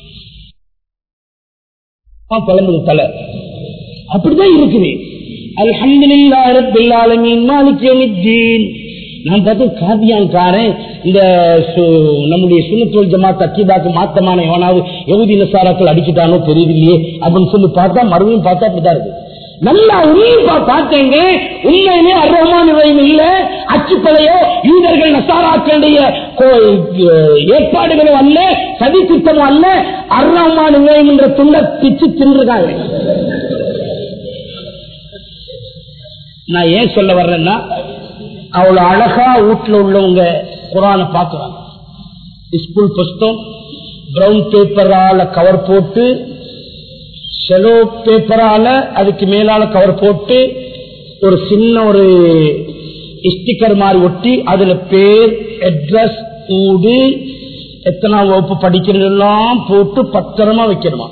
கிளம்புங்க தலை அப்படிதான் இருக்குது அல்ஹம்துலில்லாஹ் ரப்பில் ஆலமீன் மாலிக் யௌமித்தீன் நான் பார்த்து காதியான்காரன் இந்த சு- நம்முடைய சுண்ணத்தோல் ஜமாத் அக்கீதாக்கு மாத்தமான எவனாவது எகுதி நசாராக்கள் அடிச்சுட்டானோ தெரியலையே அப்படின்னு சொல்லி பார்த்தா மறுபடியும் பார்த்தா அப்படிதான் இருக்கு நல்லா உண்மைப்பா பார்த்தேங்க உண்மையிலே அருவமான நிலையம் இல்ல அச்சுப்படையோ யூதர்கள் நசாராக்களுடைய கோ- ஏற்பாடுகளோ அல்ல சதி திட்டமோ அல்ல அருவமான நிலையம் என்ற துண்டை பிச்சு தின்றுருக்காங்க நான் ஏன் சொல்ல வர்றேன்னா அவ்வளவு அழகா வீட்டுல உள்ளவங்க குரான பாக்குறாங்க ஸ்கூல் புஸ்தம் பிரவுன் பேப்பரால கவர் போட்டு செலோ பேப்பரால அதுக்கு மேலால கவர் போட்டு ஒரு சின்ன ஒரு ஸ்டிக்கர் மாதிரி ஒட்டி அதுல பேர் அட்ரஸ் ஊடு எத்தனாம் வகுப்பு படிக்கிறதெல்லாம் போட்டு பத்திரமா வைக்கணுமா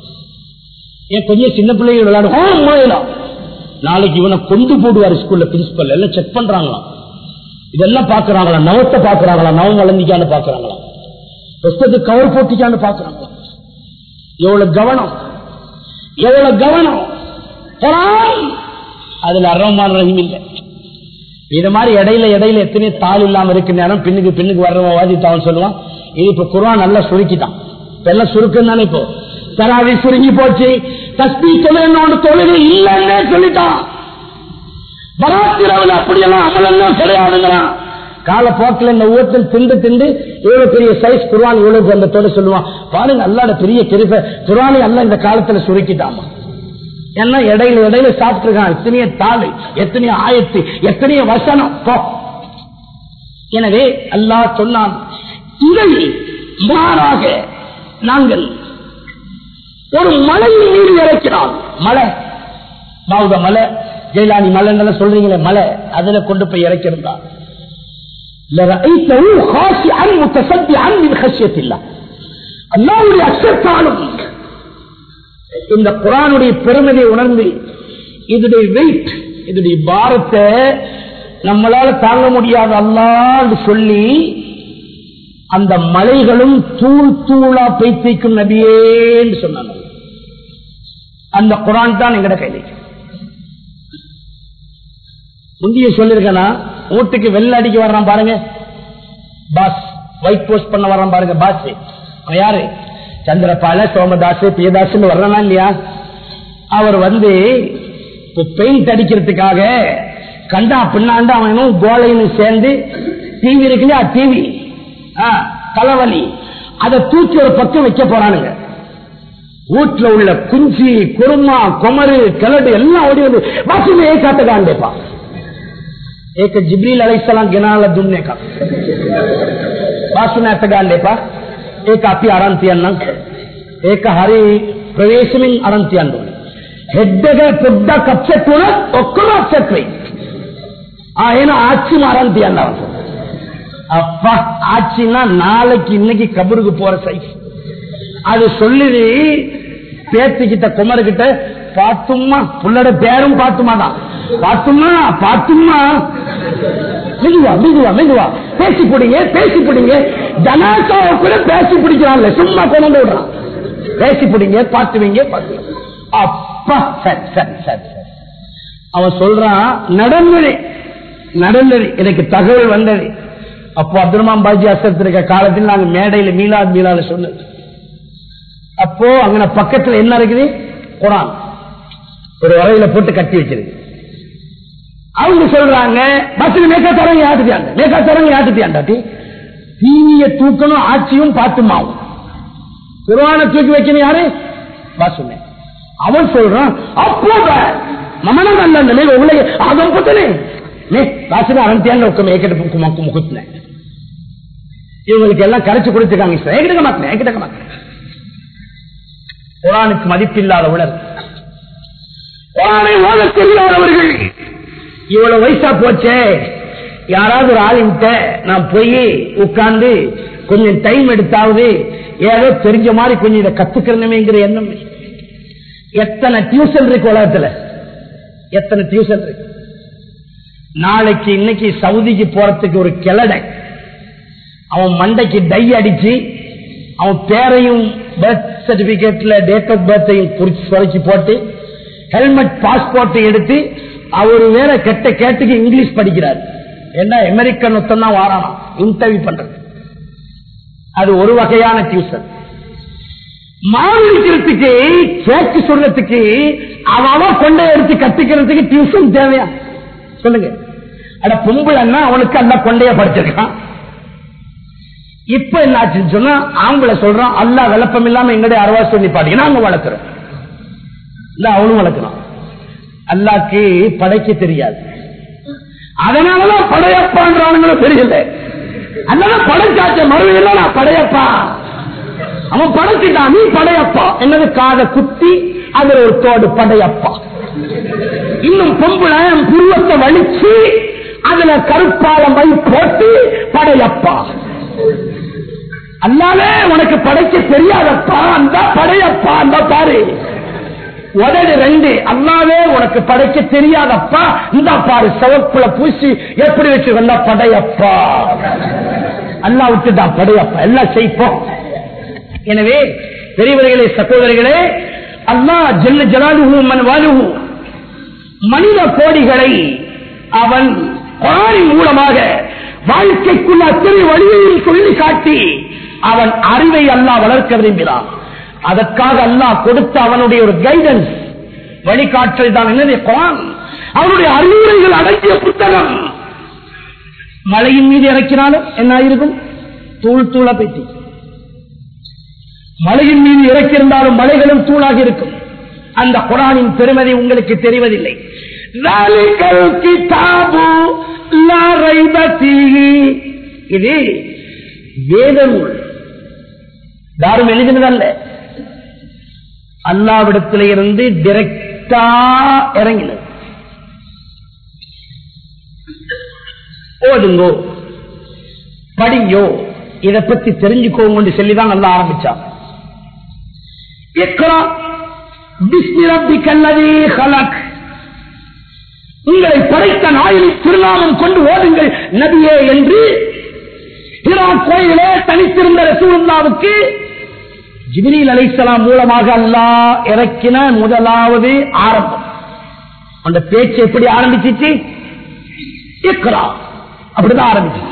ஏன் கொஞ்சம் சின்ன பிள்ளைங்க விளையாடும் ஆ, அம்மாயிலாம். நாளைக்கு இவனை கொண்டு போடுவார் ஸ்கூல்ல பிரின்சிபல் எல்லாம் செக் பண்றாங்களாம் இதெல்லாம் பாக்குறாங்களா நவத்தை பாக்குறாங்களா நவம் வளர்ந்திக்கான்னு பாக்குறாங்களா புஸ்தத்துக்கு கவர் போட்டிக்கான்னு பாக்குறாங்களா எவ்வளவு கவனம் எவ்வளவு கவனம் குரான் அதுல அறமான ரஹீம் இல்லை இது மாதிரி இடையில இடையில எத்தனை தாள் இல்லாம இருக்கு நேரம் பின்னுக்கு பின்னுக்கு வர்றவன் வாதித்தான் சொல்லுவான் இது இப்ப குரான் நல்லா சுருக்கிட்டான் இப்ப எல்லாம் சுருக்கம் தானே இப்போ தராவி சுருங்கி போச்சு தஸ்பி தொழில் தொழில் இல்லைன்னே சொல்லிட்டான் பராத்திரவில் அப்படியெல்லாம் அமலெல்லாம் கிடையாதுங்கிறான் காலப்போக்கில் இந்த ஊரத்தில் திண்டு திண்டு இவ்வளவு பெரிய சைஸ் குர்ஆன் இவ்வளவு அந்த தொலை சொல்லுவான் பாருங்க அல்லாட பெரிய கிருப குர்ஆனை அல்ல இந்த காலத்துல சுருக்கிட்டாமா ஏன்னா இடையில இடையில சாப்பிட்டுருக்கான் எத்தனையோ தாள் எத்தனையோ ஆயத்து எத்தனையோ வசனம் போ எனவே அல்லாஹ் சொன்னான் இதை மாறாக நாங்கள் ஒரு மலையை மீறி இறக்கிறான் மலை பாவுத மலை ஜெயலானி மலைன்னு சொல்றீங்களே மலை அதுல கொண்டு போய் இறக்கிருந்தான் لرأيته خاشعا متصدعا من خشية الله அல்லாவுடைய அச்சத்தாலும் இந்த குரானுடைய பெருமதியை உணர்ந்து இதனுடைய வெயிட் இதனுடைய பாரத்தை நம்மளால தாங்க முடியாத அல்லான்னு சொல்லி அந்த மலைகளும் தூள் தூளா பைத்திக்கும் நபியேன்னு சொன்னாங்க அந்த குரான் தான் எங்கட கையில் இருக்கு. முந்திய சொல்லிருக்கேனா வீட்டுக்கு வெள்ள அடிக்க வர்றான் பாருங்க பாஸ் ஒயிட் போஸ்ட் பண்ண வர்றான் பாருங்க பாஸ் அவன் யாரு சந்திரபால சோமதாஸ் பிரியதாஸ் வர்றானா இல்லையா அவர் வந்து பெயிண்ட் அடிக்கிறதுக்காக கண்டா பின்னாண்டு அவனும் கோலைன்னு சேர்ந்து டிவி இருக்கு இல்லையா டிவி தலைவலி அதை தூக்கி ஒரு பக்கம் வைக்க போறானுங்க வீட்டுல உள்ள குஞ்சி குருமா குமரு கிளடு எல்லாம் ஓடி வந்து வாசுமே காட்டுக்காண்டேப்பா एक जिब्रील अलैहिस्सलाम गिनाला दुमने का ಬಾಸುನ ಎತ್ತಗಾಂಡೆಪ ಏಕ ಅಪಿ ಅರಂತಿ ಅನ್ನ ಏಕ ಹರಿ ಪ್ರವೇಶಮಿಂಗ್ ಅರಂತಿ ಅಂದು ಹೆಡ್ಡೆಗೆ ಪುಡ್ಡ ಕಚ್ಚೆಟ್ಟು ಒಕ್ಕಲು ಅಚ್ಚೆಟ್ವಿ ಆ ಏನೋ ஆட்சி மறந்தி அந்த அப்பா ஆட்சின்னா நாளைக்கு இன்னைக்கு கபருக்கு போற சைஸ் அது சொல்லுது பேத்துக்கிட்ட குமருகிட்ட பாத்துமா புள்ளட பேரும் பாத்துமா தான் பாத்துமா பாத்துமா மெதுவா மெதுவா மெதுவா பேசி பிடிங்க பேசி பிடிங்க ஜனாசாவை கூட பேசி பிடிக்கிறான்ல சும்மா கொண்டு விடுறான் பேசி பிடிங்க பாத்துவீங்க பாத்துவீங்க அப்பா சரி சரி சரி சரி அவன் சொல்றான் நடந்தது நடந்தது எனக்கு தகவல் வந்தது அப்போ அப்துல்மான் பாஜி அசத் இருக்க காலத்தில் நாங்க மேடையில மீலாத் மீலாத சொன்னது அப்போ அங்க பக்கத்துல என்ன இருக்குது குரான் ஒரு வரையில போட்டு கட்டி வச்சிருக்கு அவங்க சொல்றாங்க பஸ்ஸுக்கு மேக்கா தரங்க யாட்டுத்தியாண்ட மேக்கா தரங்க யாட்டுத்தியாண்டாட்டி டிவிய தூக்கணும் ஆட்சியும் பார்த்துமாவும் குரான தூக்கி வைக்கணும் யாரு வாசுமே அவன் சொல்றான் அப்போ மமனம் அல்ல மேல உங்களை ஆகம் பத்தனே மே வாசுமே அனந்தியாண்ட உட்காம ஏக்கிட்ட முக்கு முகுத்தினேன் இவங்களுக்கு எல்லாம் கரைச்சு கொடுத்துருக்காங்க ஏகிட்ட மாட்டேன் ஏகிட்ட மாட்டேன் குரானுக்கு மதிப்பில்லாத உணர் குரானை ஓத தெரியாதவர்கள் இவ்வளவு வயசா போச்சே யாராவது ஒரு ஆளுகிட்ட நான் போய் உட்கார்ந்து கொஞ்சம் டைம் எடுத்தாவது ஏதோ தெரிஞ்ச மாதிரி கொஞ்சம் இதை கத்துக்கிறணுமேங்கிற எண்ணம் எத்தனை டியூஷன் இருக்கு உலகத்துல எத்தனை டியூஷன் இருக்கு நாளைக்கு இன்னைக்கு சவுதிக்கு போறதுக்கு ஒரு கிளடை அவன் மண்டைக்கு டை அடிச்சு அவன் பேரையும் பர்த் சர்டிபிகேட்ல டேட் ஆஃப் பர்த்தையும் குறிச்சு சொலச்சி போட்டு ஹெல்மெட் பாஸ்போர்ட்டை எடுத்து அவர் வேற கெட்ட கேட்டுக்கு இங்கிலீஷ் படிக்கிறார் என்ன அமெரிக்கன் ஒருத்தன் தான் வாரானா இன்டர்வியூ பண்றது அது ஒரு வகையான டியூஷன் மாநிலத்துக்கு கேட்டு சொல்றதுக்கு அவன் கொண்டை எடுத்து கத்துக்கிறதுக்கு டியூஷன் தேவையா சொல்லுங்க அட பொம்பளைன்னா அவனுக்கு அந்த கொண்டைய படிச்சிருக்கான் இப்ப என்ன ஆச்சுன்னு சொன்னா ஆம்பளை சொல்றான் அல்லா விளப்பம் இல்லாம எங்கடைய அறுவா சொல்லி பாட்டீங்க நாங்க வளர்க்கிறோம் இல்ல அவனும் வளர்க்கிறான் அல்லாக்கு படைக்க தெரியாது அதனாலதான் படையப்பான்றானுங்களும் தெரியல அதனால படைச்சாச்ச மறுபடியும் நான் படையப்பா அவன் படைச்சிட்டான் நீ படையப்பா என்னது காத குத்தி அதுல ஒரு தோடு படையப்பா இன்னும் பொம்பளை புருவத்தை வலிச்சு அதுல கருப்பால மை போட்டு படையப்பா அல்லாலே உனக்கு படைக்க தெரியாதப்பா அந்த படையப்பா அந்த பாரு உதடு ரெண்டு அல்லாவே உனக்கு படைக்க தெரியாதப்பா இந்த பாரு சிவப்புல பூசி எப்படி வச்சு வந்தா படையப்பா அல்லா விட்டுதான் படையப்பா எல்லாம் செய்ப்போம் எனவே பெரியவர்களே சகோதரிகளே அல்லா ஜெல்ல ஜலாலுஹு மன் வாலுஹு மனித கோடிகளை அவன் குரானின் மூலமாக வாழ்க்கைக்குள்ள அத்தனை வழியையும் சொல்லி காட்டி அவன் அறிவை அல்லா வளர்க்க விரும்பினான் அதற்காக அல்லாஹ் கொடுத்த அவனுடைய ஒரு கைடன்ஸ் வழிகாட்டல் தான் என்னது குரான் அவனுடைய அறிவுரைகள் அடங்கிய புத்தகம் மலையின் மீது இறக்கினாலும் என்ன இருக்கும் தூள் தூள பெட்டி மலையின் மீது இறக்கியிருந்தாலும் மலைகளும் தூளாக இருக்கும் அந்த குரானின் பெருமதி உங்களுக்கு தெரிவதில்லை இது வேத நூல் யாரும் எழுதினதல்ல அல்லாவிடத்தில இருந்து டிரெக்டா இறங்கினது ஓதுங்கோ படிங்கோ இதை பத்தி தெரிஞ்சுக்கோங்க சொல்லிதான் நல்லா ஆரம்பிச்சான் உங்களை படைத்த நாயில் திருநாமம் கொண்டு ஓடுங்கள் நபியே என்று கோயிலே தனித்திருந்த ரசூல்லாவுக்கு ஜிபிரில் அலைசலாம் மூலமாக அல்லா இறக்கின முதலாவது ஆரம்பம் அந்த பேச்சு எப்படி ஆரம்பிச்சிச்சு இக்ரா அப்படிதான் ஆரம்பிச்சு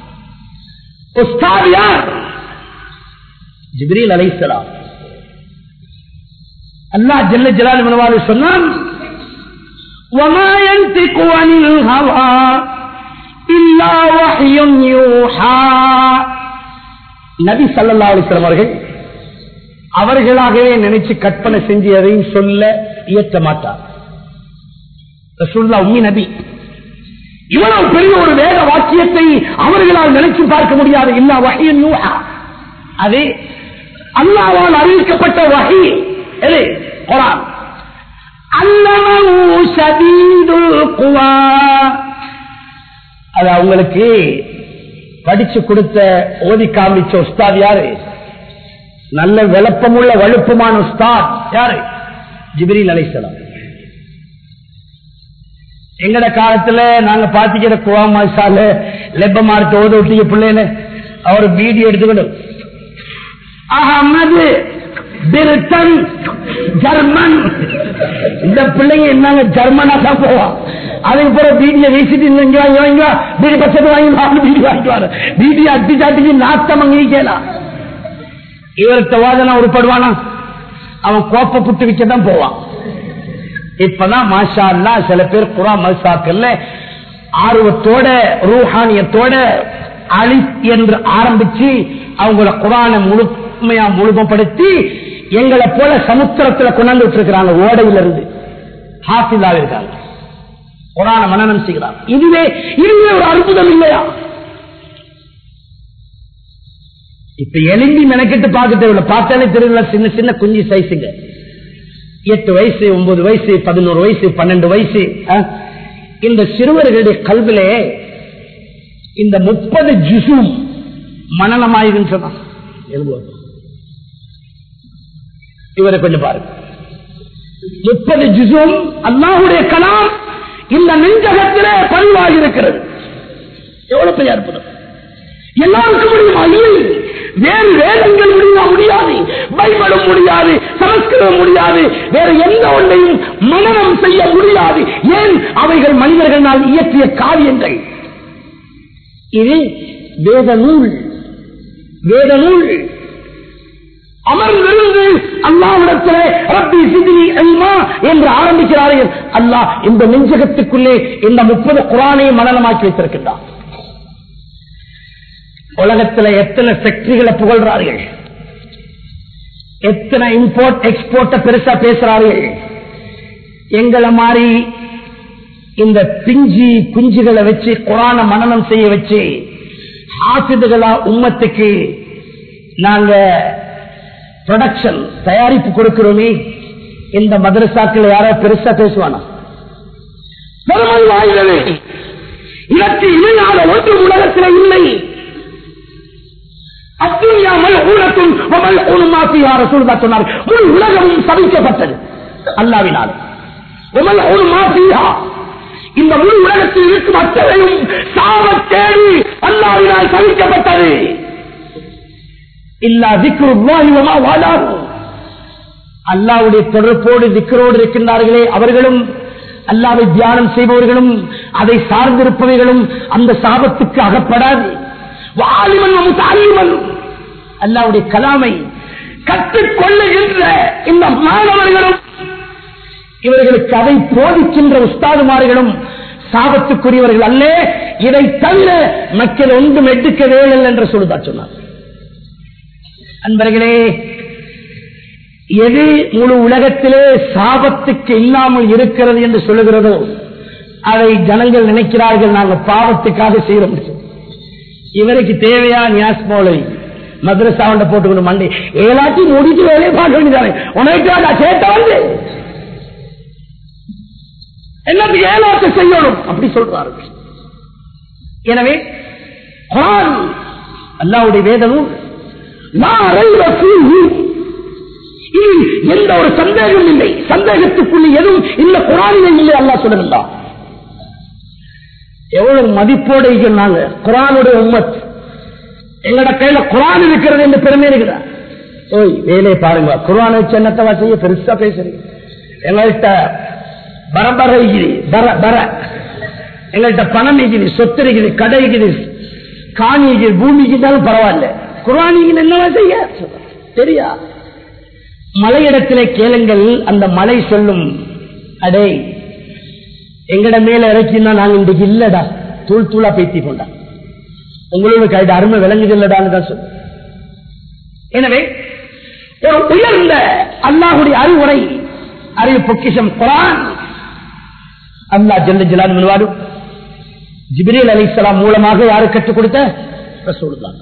ஜிபிரில் அலைசலாம் அல்லா ஜல்ல ஜலால் மனவாறு சொன்னான் وما ينطق عن الهوى إلا وحي يوحى நபி சல்லா அலிஸ்லாம் அவர்கள் அவர்களாகவே நினைச்சு கற்பனை செஞ்சு எதையும் சொல்ல இயற்ற மாட்டார் ரசூல்லா உம்மி நபி இவ்வளவு பெரிய ஒரு வேத வாக்கியத்தை அவர்களால் நினைச்சு பார்க்க முடியாது இல்லா வகையின் யூஹா அது அல்லாவால் அறிவிக்கப்பட்ட வகை எது குரான் அல்லமு ஷதீதுல் குவா அது அவங்களுக்கு படிச்சு கொடுத்த ஓதி காமிச்ச உஸ்தாத் யாரு நல்ல விளப்பமுள்ள வலுப்பமான உஸ்தாத் யாரு ஜிபிரில் அலைசலாம் எங்கட காலத்துல நாங்க பாத்திக்கிற குவா மாசால லெப்ப மார்க்க ஓத விட்டிய பிள்ளைல அவர் வீடியோ எடுத்துக்கணும் அகமது பிரிட்டன் ஜெர்மன் இந்த பிள்ளைங்க என்னங்க ஜெர்மனா தான் போவான் அதுக்கு பிறகு பீடியை வீசிட்டு இன்னும் இங்க வாங்கி வாங்கி வா பீடி பச்சத்தை வாங்கி நாலு பீடி வாங்கிட்டு வர பீடி அட்டி சாட்டிக்கு நாட்டம் அங்கீக்கலாம் இவர்கிட்ட வாதனா உருப்படுவானா அவன் கோப்பை புட்டு விற்க தான் போவான் இப்பதான் மாஷா அல்லா சில பேர் குரா மல்சாக்கல்ல ஆர்வத்தோட ரூஹானியத்தோட அலி என்று ஆரம்பிச்சு அவங்கள குரானை முழுமையா முழுமைப்படுத்தி எங்களை போல சமுத்திரத்துல கொண்டாந்து விட்டுருக்கிறாங்க ஓடையில இருந்து ஹாஃபிலாக இருக்காங்க குரான மனநம் செய்கிறார் இதுவே இதுவே ஒரு அற்புதம் இல்லையா இப்ப எலும்பி மெனக்கிட்டு பார்க்க தேவையில்ல பார்த்தாலே தெரியல சின்ன சின்ன குஞ்சு சைஸுங்க எட்டு வயசு ஒன்பது வயசு பதினோரு வயசு பன்னெண்டு வயசு ஆ? இந்த சிறுவர்களுடைய கல்விலே இந்த முப்பது ஜுசும் மனநமாயிருன்னு சொன்னான் எழுதுவோம் இவரை கொஞ்சம் பாருங்க முப்பது ஜுசும் அல்லாஹுடைய கலாம் இந்த நெஞ்சகத்திலே பதிவாகி இருக்கிறது எவ்வளவு பெரிய அற்புதம் எல்லாருக்கும் முடியுமா இல்லை வேறு வேதங்கள் முடியுமா முடியாது பைபிளும் முடியாது சமஸ்கிருதம் முடியாது வேற எந்த ஒன்றையும் மனநம் செய்ய முடியாது ஏன் அவைகள் மனிதர்களால் இயற்றிய காவியங்கள் இது வேத நூல் வேத நூல் அமர்ந்திருந்து அல்லாவிடத்திலே ரப்பி சிதினி அல்மா என்று ஆரம்பிக்கிறார்கள் அல்லாஹ் இந்த நெஞ்சகத்துக்குள்ளே இந்த முப்பது குரானை மனநமாக்கி வைத்திருக்கின்றார் உலகத்துல எத்தனை ஃபேக்டரிகளை புகழ்றார்கள் எத்தனை இம்போர்ட் எக்ஸ்போர்ட்ட பெருசா பேசுறார்கள் எங்களை மாதிரி இந்த பிஞ்சி குஞ்சுகளை வச்சு குரான மனநம் செய்ய வச்சு ஆசிதுகளா உம்மத்துக்கு நாங்க ப்ரொடக்ஷன் தயாரிப்பு கொடுக்கிறோமே இந்த மதரசாக்கள் யாரோ பெருசா பேசுவானா பெருமை வாய்ந்தது இதற்கு இணையாத ஒன்று உலகத்தில் இல்லை அத்துணியா மல் ஊனத்தும் மல் ஊனுமா பியார சொல்லுதா சொன்னார் முழு உலகமும் சபிக்கப்பட்டது அல்லாவினால் உமல் ஊனுமா பியா இந்த முழு உலகத்தில் இருக்கும் அத்தனையும் சாவ தேடி அல்லாவினால் சபிக்கப்பட்டது இல்லா திக்ருமா வாழாகும் அல்லாவுடைய தொடர்போடு திக்கரோடு இருக்கின்றார்களே அவர்களும் அல்லாவை தியானம் செய்பவர்களும் அதை சார்ந்திருப்பவைகளும் அந்த சாபத்துக்கு அகப்படாது வாலிமன் முத்தாலிமன் அல்லாவுடைய கலாமை கற்றுக்கொள்ளுகின்ற இந்த மாணவர்களும் இவர்களுக்கு அதை போதிக்கின்ற உஸ்தாதுமார்களும் சாபத்துக்குரியவர்கள் அல்ல இதை தவிர மக்கள் ஒன்றும் எடுக்க வேலை என்று சொல்லுதா சொன்னார் அன்பர்களே எது முழு உலகத்திலே சாபத்துக்கு இல்லாமல் இருக்கிறது என்று சொல்லுகிறதோ அதை ஜனங்கள் நினைக்கிறார்கள் நாங்கள் பாவத்துக்காக செய்யறோம் இவருக்கு தேவையா நியாஸ் போலை மദ്രസാവണ്ട போட்டுக்கொண்டு மண்டி ஏலாட்டி முடிச்சு வேலையை பார்க்க வேண்டியதானே உனக்கு சேட்ட வந்து என்னத்துக்கு ஏலாட்டு செய்யணும் அப்படி சொல்றார்கள் எனவே குரான் அல்லாவுடைய வேதமும் எந்த ஒரு சந்தேகம் இல்லை சந்தேகத்துக்குள்ள எதுவும் இந்த குரானிலே இல்லை அல்லா சொல்லுகின்றான் எவ்வளவு மதிப்போடு நாங்க குரானுடைய உம்மத் எங்கட கையில குரான் இருக்கிறது என்று பெருமை இருக்கிறார் ஓய் வேலையை பாருங்க குரானை சென்னத்தவா செய்ய பெருசா பேசுறீங்க எங்கள்கிட்ட பரபர இருக்குது பர பர எங்கள்கிட்ட பணம் இருக்குது சொத்து இருக்குது கடை இருக்குது காணி இருக்குது பூமிக்கு இருந்தாலும் பரவாயில்ல குரானிக்கு என்னவா செய்ய தெரியா மலையிடத்திலே கேளுங்கள் அந்த மலை சொல்லும் அடே எங்கட மேல இறக்கினா நாங்க இன்றைக்கு இல்லடா தூள் தூளா பேத்தி கொண்டா உங்களோட கைது அருமை விளங்குது இல்லடான்னு தான் சொல்ல எனவே ஒரு உயர்ந்த அல்லாஹுடைய அறிவுரை அறிவு பொக்கிஷம் குரான் அல்லா ஜல்ல ஜலான் முன்வாடு ஜிபிரியல் அலி இஸ்லாம் மூலமாக யாரு கற்றுக் கொடுத்த ரசூலுதான்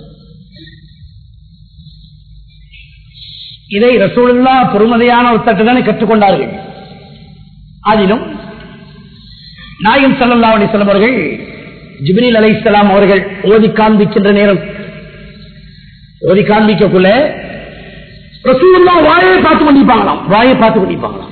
இதை ரசூலுல்லா பொறுமதியான ஒரு தட்டு தானே கற்றுக்கொண்டார்கள் அதிலும் நாயம் சல்லா அலி அவர்கள் ஜிப்ரீல் அலை இஸ்லாம் அவர்கள் ஓதி காண்பிக்கின்ற நேரம் ஓதி காண்பிக்கக்குள்ள ரசூல்லா வாயை பார்த்து கொண்டிருப்பாங்களாம் வாயை பார்த்து கொண்டிருப்பாங்களாம்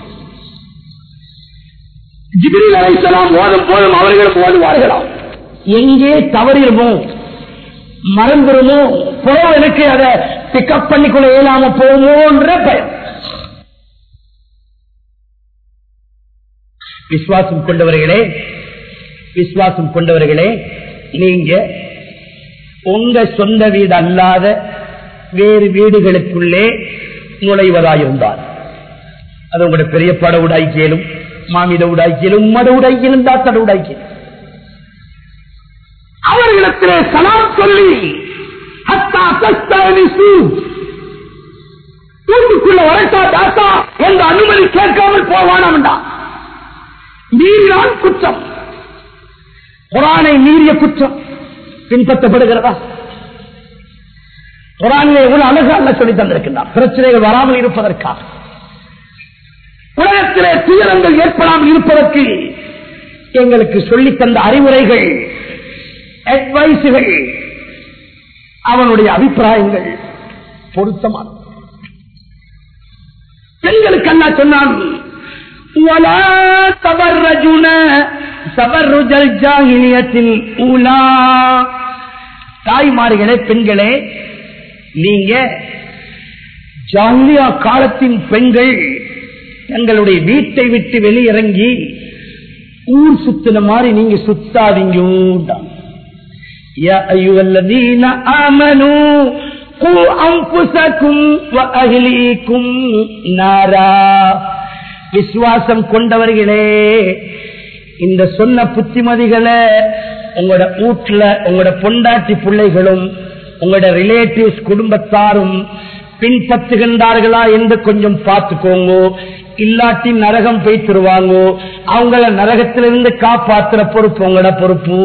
ஜிப்ரீல் அலை இஸ்லாம் ஓதும் போதும் அவர்களும் ஓதுவார்களாம் எங்கே தவறிடுமோ மறந்துருமோ புறவு எனக்கு அதை பிக்கப் பண்ணிக்கொள்ள இயலாம போகுமோன்ற பயம் விசுவாசம் கொண்டவர்களே விசுவாசம் கொண்டவர்களே நீங்க உங்க சொந்த வீடு அல்லாத வேறு வீடுகளுக்குள்ளே நுழைவதாயிருந்தார் அது உங்களோட பெரிய பட உடாய்க்கியலும் மாமிட உடாய்க்கியலும் மட உடாய்க்கியலும் தாத்தட உடாய்க்கியலும் அவர்களிடத்திலே சலாம் சொல்லி ஹத்தா தஸ்தானிசு வீட்டுக்குள்ள வரட்டா தாத்தா என்ற அனுமதி கேட்காமல் போவானாம்டா மீறினால் குற்றம் குரானை மீறிய குற்றம் பின்பற்றப்படுகிறதா குரானிலே எவ்வளவு அழகா அல்ல சொல்லி தந்திருக்கின்றார் பிரச்சனைகள் வராமல் இருப்பதற்காக உலகத்திலே துயரங்கள் ஏற்படாமல் இருப்பதற்கு எங்களுக்கு சொல்லித் தந்த அறிவுரைகள் அட்வைஸுகள் அவனுடைய அபிப்பிராயங்கள் பொருத்தமானது பெண்களுக்கு அல்லா சொன்னான் ولا تبرجن تبرج الجاهلية الأولى தாய்மார்களே பெண்களே நீங்க ஜாலியா காலத்தின் பெண்கள் தங்களுடைய வீட்டை விட்டு வெளியிறங்கி ஊர் சுத்தின மாதிரி நீங்க சுத்தாதீங்க يا أيها الذين آمنوا قوا أنفسكم وأهليكم نارا விசுவாசம் கொண்டவர்களே இந்த சொன்ன புத்திமதிகளை உங்களோட வீட்டுல உங்களோட பொண்டாட்டி பிள்ளைகளும் உங்களோட ரிலேட்டிவ்ஸ் குடும்பத்தாரும் பின்பற்றுகின்றார்களா என்று கொஞ்சம் பார்த்துக்கோங்க இல்லாட்டி நரகம் போய்த்திருவாங்க அவங்கள நரகத்திலிருந்து காப்பாத்துற பொறுப்பு உங்களோட பொறுப்பு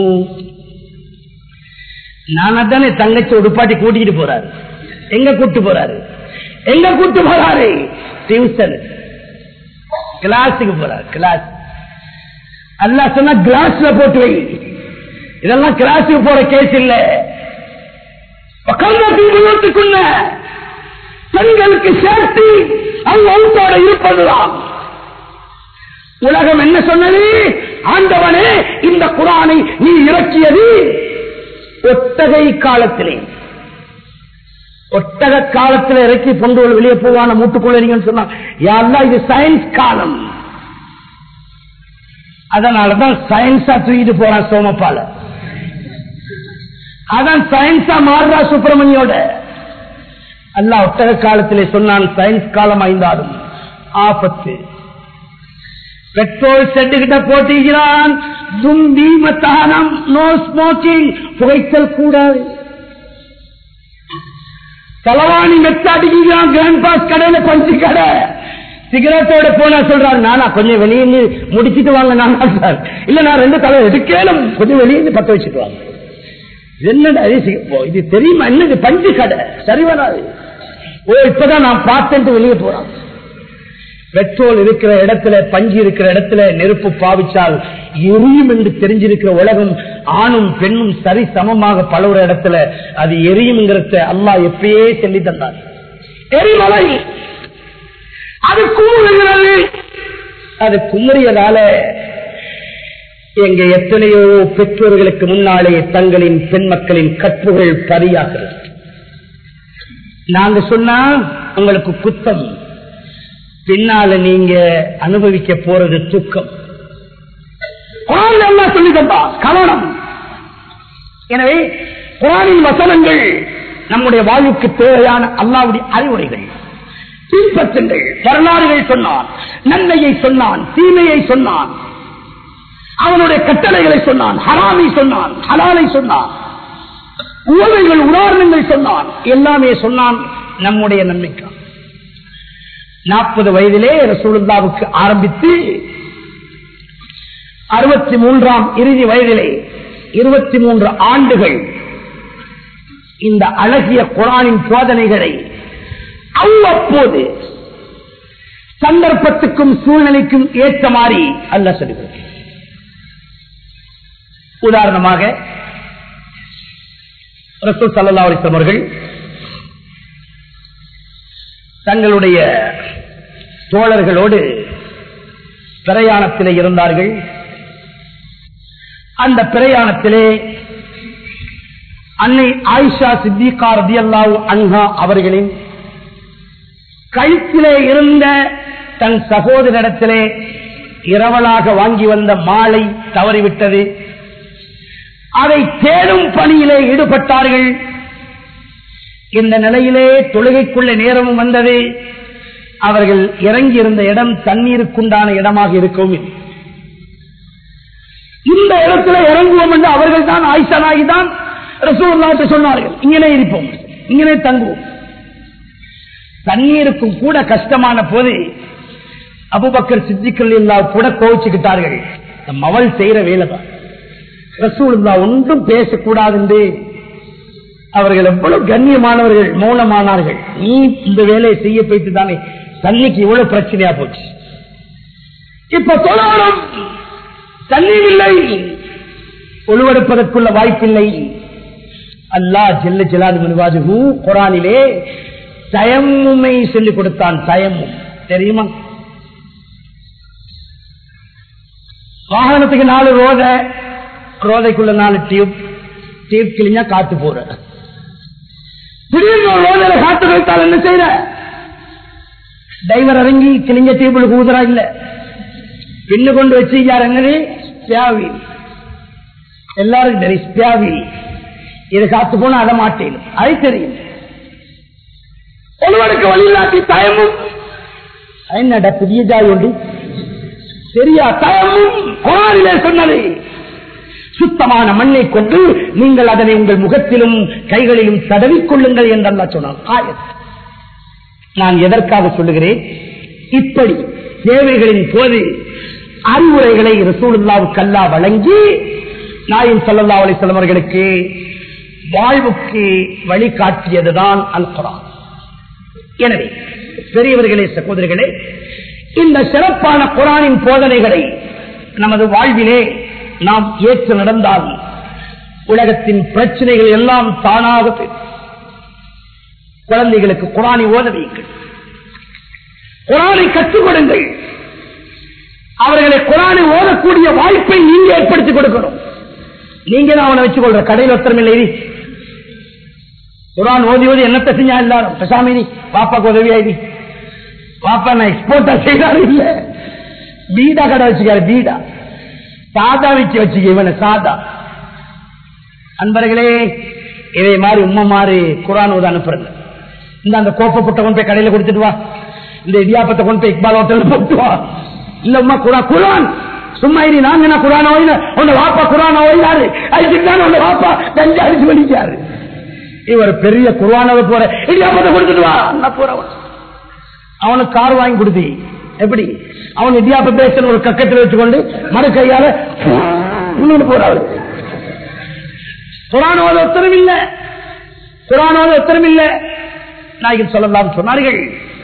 நான் தானே தங்கச்சி உடுப்பாட்டி கூட்டிட்டு போறாரு எங்க கூட்டு போறாரு எங்க கூட்டு போறாரு டியூஷன் கிளாஸுக்கு போறாரு கிளாஸ் அல்லா சொன்னா கிளாஸ்ல போட்டு வை இதெல்லாம் கிளாஸுக்கு போற கேஸ் இல்ல வீட்டுக்குள்ள பெண்களுக்கு சேர்த்து அவங்க அவுட்டோட இருப்பதுதான் உலகம் என்ன சொன்னது ஆண்டவனே இந்த குரானை நீ இறக்கியது ஒட்டகை காலத்திலே ஒட்டக காலத்தில் இறக்கி பொண்டு வெளியே போவான மூட்டுக்கொள்ளீங்கன்னு சொன்னா யாரெல்லாம் இது சயின்ஸ் காலம் அதனாலதான் சயின்ஸா தூக்கிட்டு போறான் சோமப்பால அதான் சயின்ஸா மாறுறா சுப்பிரமணியோட அல்லா ஒட்டக காலத்திலே சொன்னான் சயின்ஸ் காலம் ஐந்தாலும் ஆபத்து பெட்ரோல் செட்டு கிட்ட போட்டுகிறான் தும்பி மத்தானம் நோ ஸ்மோக்கிங் புகைத்தல் கூடாது தலவாணி மெத்த அடிக்கிறான் கிராண்ட் பாஸ் கடையில பஞ்சு கடை சிகரெட்டோட போனா சொல்றாரு நானா கொஞ்சம் வெளியே முடிச்சிட்டு வாங்க நானா சார் இல்ல நான் ரெண்டு தலை எடுக்கலும் கொஞ்சம் வெளியே பத்த வச்சுட்டு வாங்க என்னடா இது தெரியுமா என்னது பஞ்சு கடை சரி வராது ஓ இப்பதான் நான் பார்த்தேன் வெளியே போறான் பெட்ரோல் இருக்கிற இடத்துல பஞ்சு இருக்கிற இடத்துல நெருப்பு பாவிச்சால் எரியும் என்று தெரிஞ்சிருக்கிற உலகம் ஆணும் பெண்ணும் சரி சமமாக பழகுற இடத்துல அது எரியும்ங்கிறத அல்லா எப்பயே சொல்லி தந்தார் எரிமலை அது குமுறுகிறது அது குமுறியதால எங்க எத்தனையோ பெற்றோர்களுக்கு முன்னாலே தங்களின் பெண் மக்களின் கற்புகள் பரியாகிறது நாங்க சொன்னா உங்களுக்கு குத்தம் பின்னால நீங்க அனுபவிக்க போறது துக்கம் சொல்லி தந்தா கவனம் எனவே குரானின் வசனங்கள் நம்முடைய வாழ்வுக்கு தேவையான அல்லாவுடைய அறிவுரைகள் பின்பற்றுங்கள் வரலாறுகள் சொன்னான் நன்மையை சொன்னான் தீமையை சொன்னான் அவனுடைய கட்டளைகளை சொன்னான் ஹராமை சொன்னான் ஹலாலை சொன்னான் உவமைகள் உதாரணங்கள் சொன்னான் எல்லாமே சொன்னான் நம்முடைய நன்மைக்காக நாற்பது வயதிலே ரசூலுல்லாவுக்கு ஆரம்பித்து அறுபத்தி மூன்றாம் இறுதி வயதிலே இருபத்தி மூன்று ஆண்டுகள் இந்த அழகிய குரானின் போதனைகளை அவ்வப்போது சந்தர்ப்பத்துக்கும் சூழ்நிலைக்கும் ஏற்ற மாதிரி அல்ல சொல்லுகிறது உதாரணமாக ரசூல் சல்லா அலிஸ்லாம் அவர்கள் தங்களுடைய தோழர்களோடு பிரயாணத்திலே இருந்தார்கள் அந்த பிரயாணத்திலே அன்னை ஆயிஷா சித்திகா ரதியல்லாவு அன்ஹா அவர்களின் கழுத்திலே இருந்த தன் சகோதரிடத்திலே இரவலாக வாங்கி வந்த மாலை தவறிவிட்டது அதை தேடும் பணியிலே ஈடுபட்டார்கள் இந்த நிலையிலே தொழுகைக்குள்ள நேரமும் வந்தது அவர்கள் இறங்கி இருந்த இடம் தண்ணீருக்குண்டான இடமாக இருக்கவும் இல்லை. இந்த இடத்துல இறங்குவோம் என்று அவர்கள் தான் ஆயிஷனாகி தான் ரசூல்லாட்டு சொன்னார்கள் இங்கனே இருப்போம் இங்கனே தங்குவோம் தண்ணீருக்கும் கூட கஷ்டமான போது அபுபக்கர் சித்திக்கள் இல்லா கூட கோவிச்சுக்கிட்டார்கள் நம் அவள் செய்யற வேலைதான் ரசூலுல்லா ஒன்றும் பேசக்கூடாது என்று அவர்கள் எவ்வளவு கண்ணியமானவர்கள் மௌனமானார்கள் நீ இந்த வேலையை செய்ய போயிட்டு தானே தண்ணிக்கு இவ்வளவு பிரச்சனையா போச்சு இப்ப தொழாரம் தண்ணீர் இல்லை ஒழுவெடுப்பதற்குள்ள வாய்ப்பில்லை அல்லாஹ் ஜெல்ல ஜலாது முன்வாஜு குரானிலே தயம்முமை சொல்லிக் கொடுத்தான் தயமும் தெரியுமா வாகனத்துக்கு நாலு ரோத ரோதைக்குள்ள நாலு டியூப் டியூப் கிழிஞ்சா காத்து போற திடீர்னு ஒரு ரோதையில காத்து வைத்தால் என்ன செய்யற டிரைவர் இறங்கி கிழிஞ்ச டியூப்ல ஊதுறா இல்ல பின்னு கொண்டு வச்சு யார் என்னது ஸ்பியாவி எல்லாரும் தெரியும் ஸ்பியாவி இது காத்து போனா அதை மாட்டேன் அது தெரியும் ஒருவருக்கு வழியில்லாட்டி தயமும் என்னடா புதிய ஜாய் உண்டு சரியா தயமும் குரானிலே சொன்னது சுத்தமான மண்ணை கொண்டு நீங்கள் அதனை உங்கள் முகத்திலும் கைகளிலும் தடவிக் கொள்ளுங்கள் என்றெல்லாம் சொன்னான் ஆயத். நான் எதற்காக சொல்லுகிறேன் இப்படி தேவைகளின் போது அறிவுரைகளை ரசூலுல்லாவுக்கு அல்லா வழங்கி நாயின் சல்லா அலிஸ்லாம் அவர்களுக்கு வாழ்வுக்கு வழிகாட்டியதுதான் அல் குரான் எனவே பெரியவர்களே சகோதரிகளே இந்த சிறப்பான குரானின் போதனைகளை நமது வாழ்விலே நாம் ஏற்று நடந்தால் உலகத்தின் பிரச்சனைகள் எல்லாம் தானாக தீரும். குழந்தைகளுக்கு குரானை ஓத வையுங்கள் குரானை கற்றுக் கொடுங்கள் அவர்களை குரானை ஓதக்கூடிய வாய்ப்பை நீங்க ஏற்படுத்தி கொடுக்கணும் நீங்க தான் அவனை வச்சுக்கொள்ற கடையில் ஒத்தரம் இல்லை இது. குரான் ஓதி ஓதி என்னத்தை செஞ்சா எல்லாரும் பெசாமி நீ பாப்பாக்கு உதவியா இது பாப்பா நான் எக்ஸ்போர்ட்டா செய்தாரு இல்ல பீடா கடை வச்சுக்காரு பீடா சாதா வச்சு வச்சுக்க இவனை சாதா அன்பர்களே இதே மாதிரி உம்மை மாதிரி குரான் ஓத அனுப்புறது இந்த அந்த கோப்பை புட்டை கொண்டு போய் கடையில கொடுத்துட்டு வா இந்த இடியாப்பத்தை கொண்டு போய் இக்பால் ஹோட்டல் போட்டு வா இல்ல உமா குரான் குரான் சும்மா இரு நாங்க நான் குரான் ஓயின உங்க வாப்பா குரான் ஓயினாரு அதுக்கு உங்க வாப்பா கஞ்சா அடிச்சு வலிக்காரு இவர் பெரிய குர்வானவை போற இடியாப்பத்தை கொடுத்துட்டு வா நான் போறவன் அவனுக்கு கார் வாங்கி கொடுத்தி எப்படி அவன் இடியாப்ப பேசணும் ஒரு கக்கத்தில் வச்சுக்கொண்டு மறு கையால போறாரு குரானோட உத்தரம் இல்ல குரானோட உத்தரம் இல்ல நாயகன் சொல்லலாம் சொன்னார்கள்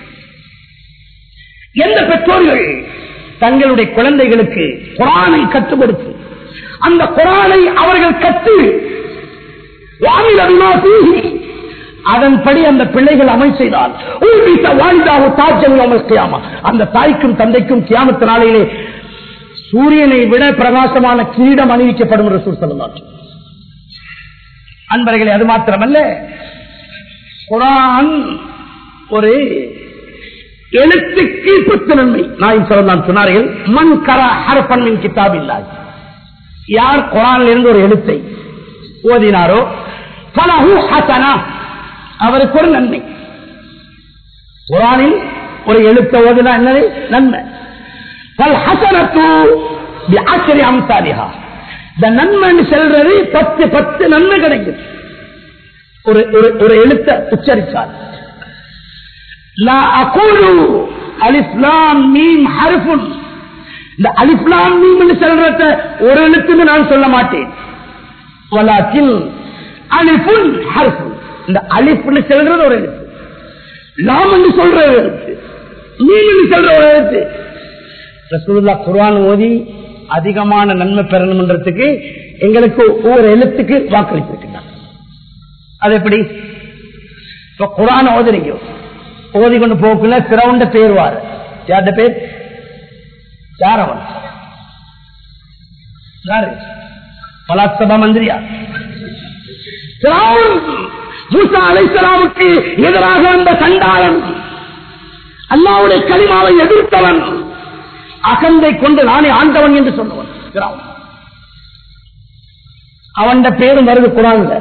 எந்த பெற்றோர்கள் தங்களுடைய குழந்தைகளுக்கு குரானை கற்றுக் கொடுத்து அந்த குரானை அவர்கள் கற்று வானில் அபிமாசி அதன்படி அந்த பிள்ளைகள் அமல் செய்தால் ஊர்வீச வாழ்ந்தாக தாஜ்யம் கியாமா அந்த தாய்க்கும் தந்தைக்கும் கியாமத்து நாளையிலே சூரியனை விட பிரகாசமான கிரீடம் அணிவிக்கப்படும் என்று சொல்லலாம் அன்பர்களே அது மாத்திரமல்ல குரான் ஒரு எழுத்துக்கு பத்து நன்மை நான் சொல்லலாம் சொன்னார்கள் மண் கர ஹரப்பன் மின் கிதாப் இல்லாய் யார் குரானில் இருந்து ஒரு எழுத்தை ஓதினாரோ பலஹு ஹசனா அவருக்கு ஒரு நன்மை குரானில் ஒரு எழுத்த ஓதினா என்னது நன்மை பல் ஹசனத்து ஆச்சரிய அம்சாலிஹா இந்த நன்மைன்னு செல்றது பத்து பத்து நன்மை கிடைக்கும் ஒரு ஒரு- ஒரு எழுத்த உச்சரித்தால் லா அகூலு அலிஸ்லாம் மீம் ஹர்ஃபுன் இந்த அலிஸ்லாம் மீம் செல்றத ஒரு எழுத்துன்னு நான் சொல்ல மாட்டேன் வலாக்கில் அலிஃபுன் ஹர்ஃபுன் இந்த அலிஃப்னு சொல்றது ஒரு எழுத்து லாம் என்று சொல்ற ஒரு எழுத்து மீம் என்று சொல்ற ஒரு எழுத்து ரசூலுல்லாஹ் குர்ஆன் ஓதி அதிகமான நன்மை பெறணும்ன்றதுக்கு எங்களுக்கு ஒவ்வொரு எழுத்துக்கு வாக்களித்திருக்கிறார் அது எப்படி இப்ப குரான் ஓதுறீங்க ஓதி கொண்டு போக்குள்ள சிரவுண்ட பேருவாரு யார்ட பேர் யார் அவன் யாரு பலாசபா மந்திரியா ஃபிரௌன் மூசா அலைஹிஸ்ஸலாமுக்கு எதிராக வந்த சண்டாளன் அல்லாவுடைய கலிமாவை எதிர்த்தவன் அகந்தை கொண்டு நானே ஆண்டவன் என்று சொன்னவன் ஃபிரௌன். அவன் பேரும் வருது குரான்ல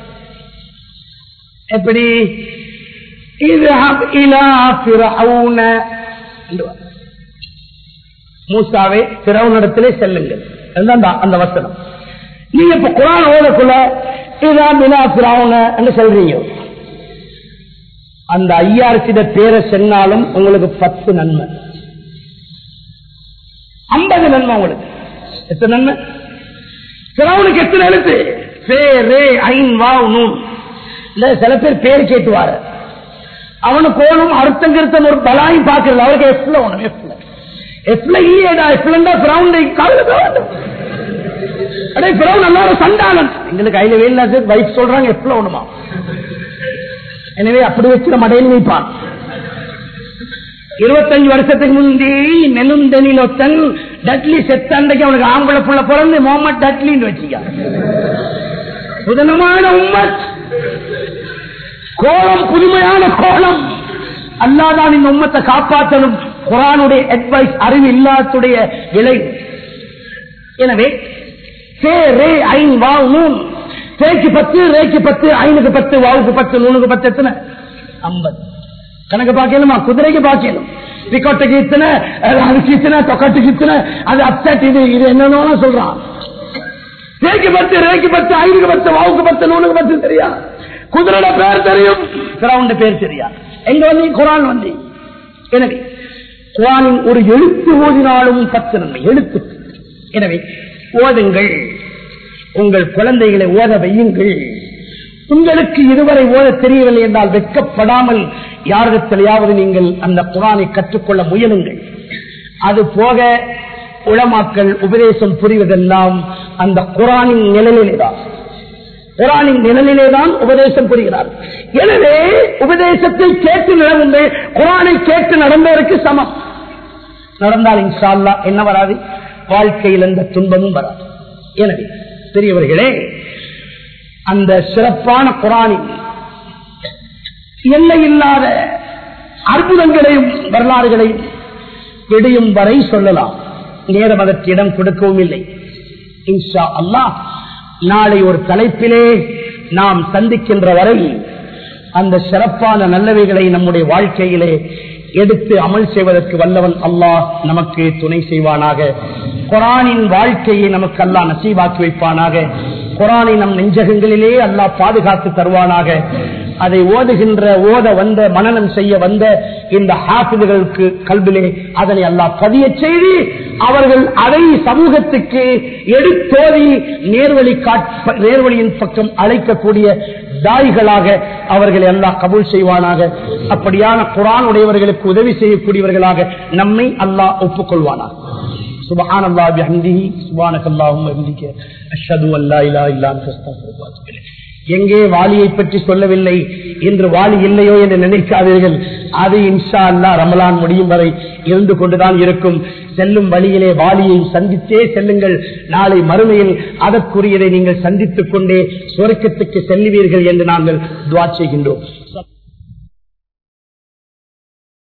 எப்படி மூசாவை பிறவனிடத்திலே செல்லுங்கள் அதுதான் அந்த வசனம் நீங்க இப்ப குரான் ஓதக்குள்ள இதான் மினா பிராவுன என்று சொல்றீங்க அந்த ஐயாயிரத்திட பேரை சென்னாலும் உங்களுக்கு பத்து நன்மை ஐம்பது நன்மை உங்களுக்கு எத்தனை நன்மை பிறவனுக்கு எத்தனை எழுத்து பே ரே ஐன் வா நூன் இல்ல சில பேர் பேர் கேட்டுவாரு அவனுக்கு ஓணும் அர்த்தம் கிருத்தம் ஒரு பலாயும் பாக்குறது அவருக்கு எஃப்ல ஒண்ணும் எஃப்ல எஃப்ல இல்லையடா எஃப்லண்டா பிரவுண்ட் காலில் அடே பிரவுன் நல்ல ஒரு சண்டாளன் எங்களுக்கு கையில வேலை வைஃப் சொல்றாங்க எஃப்ல ஒண்ணுமா எனவே அப்படி வச்சு மடையில் நீப்பான் இருபத்தஞ்சு வருஷத்துக்கு முந்தி நெலுந்தனில் ஒத்தன் டட்லி செத்த அன்றைக்கு அவனுக்கு ஆம்பளை புள்ள பிறந்து முகமது டட்லின்னு வச்சுக்க புதனமான உம்மத் கோலம் புதுமையான கோலம் அல்லாதான் இந்த உம்மத்தை காப்பாற்றணும் குரானுடைய அட்வைஸ் அறிவு இல்லாத்துடைய விலை எனவே சே ரே ஐன் வா நூன் சேக்கு பத்து ரேக்கு பத்து ஐனுக்கு பத்து வாவுக்கு பத்து நூனுக்கு பத்து எத்தனை ஐம்பது கணக்கு பார்க்கணுமா குதிரைக்கு பார்க்கணும் பிக்கோட்டுக்கு இத்தனை அதுக்கு இத்தனை தொக்கட்டுக்கு இத்தனை அது அப்செட் இது இது என்னன்னு சொல்றான் ரேக்கு பத்து ரேக்கு பத்து ஐனுக்கு பத்து வாவுக்கு பத்து நூனுக்கு பத்து தெரியா குதிரையோட பேர் தெரியும் கிரவுண்ட் பேர் தெரியா எங்க வந்து குரான் வந்து எனவே குரானின் ஒரு எழுத்து ஓதினாலும் பத்து நன்மை எழுத்து எனவே ஓதுங்கள் உங்கள் குழந்தைகளை ஓத வையுங்கள் உங்களுக்கு இதுவரை ஓத தெரியவில்லை என்றால் வெட்கப்படாமல் யாரிடத்திலேயாவது நீங்கள் அந்த குரானை கற்றுக்கொள்ள முயலுங்கள் அது போக உளமாக்கல் உபதேசம் புரிவதெல்லாம் அந்த குரானின் நிழலிலேதான் குரானின் நிழலிலேதான் உபதேசம் புரிகிறார் எனவே உபதேசத்தை கேட்டு நடந்து குரானை கேட்டு நடந்தவருக்கு சமம் நடந்தால் இன்ஷால்லா என்ன வராது வாழ்க்கையில் எந்த துன்பமும் வராது எனவே பெரியவர்களே அந்த சிறப்பான குரானின் எல்லையில்லாத அற்புதங்களையும் வரலாறுகளையும் விடியும் வரை சொல்லலாம் நேரம் அதற்கு இடம் கொடுக்கவும் இல்லை இன்ஷா அல்லாஹ் நாளை ஒரு தலைப்பிலே நாம் சந்திக்கின்ற வரை அந்த சிறப்பான நல்லவைகளை நம்முடைய வாழ்க்கையிலே எடுத்து அமல் செய்வதற்கு வல்லவன் அல்லாஹ் நமக்கு துணை செய்வானாக குரானின் வாழ்க்கையை நமக்கு அல்லாஹ் நசீவாக்கி வைப்பானாக குரானை நம் நெஞ்சகங்களிலே அல்லாஹ் பாதுகாத்து தருவானாக அதை ஓதுகின்ற ஓத வந்த மனநம் செய்ய வந்த இந்த ஹாஃபிதுகளுக்கு கல்விலே அதனை அல்லாஹ் பதிய செய்து அவர்கள் அதை சமூகத்துக்கு எடுத்தோதி நேர்வழி காட்ப நேர்வழியின் பக்கம் அழைக்கக்கூடிய தாய்களாக அவர்களை எல்லாம் கபூல் செய்வானாக அப்படியான குரான் உடையவர்களுக்கு உதவி செய்யக்கூடியவர்களாக நம்மை அல்லாஹ் ஒப்புக்கொள்வானாக سبحان الله بحمده سبحانك اللهم وبحمدك اشهد ان لا اله الا انت استغفرك واتوب اليك எங்கே வாலியை பற்றி சொல்லவில்லை என்று வாலி இல்லையோ என்று நினைக்காதீர்கள் அது இன்ஷா அல்லா ரமலான் முடியும் வரை இருந்து கொண்டுதான் இருக்கும் செல்லும் வழியிலே வாலியை சந்தித்தே செல்லுங்கள் நாளை மறுமையில் அதற்குரியதை நீங்கள் சந்தித்துக் கொண்டே சுரக்கத்துக்கு செல்லுவீர்கள் என்று நாங்கள் துவா செய்கின்றோம்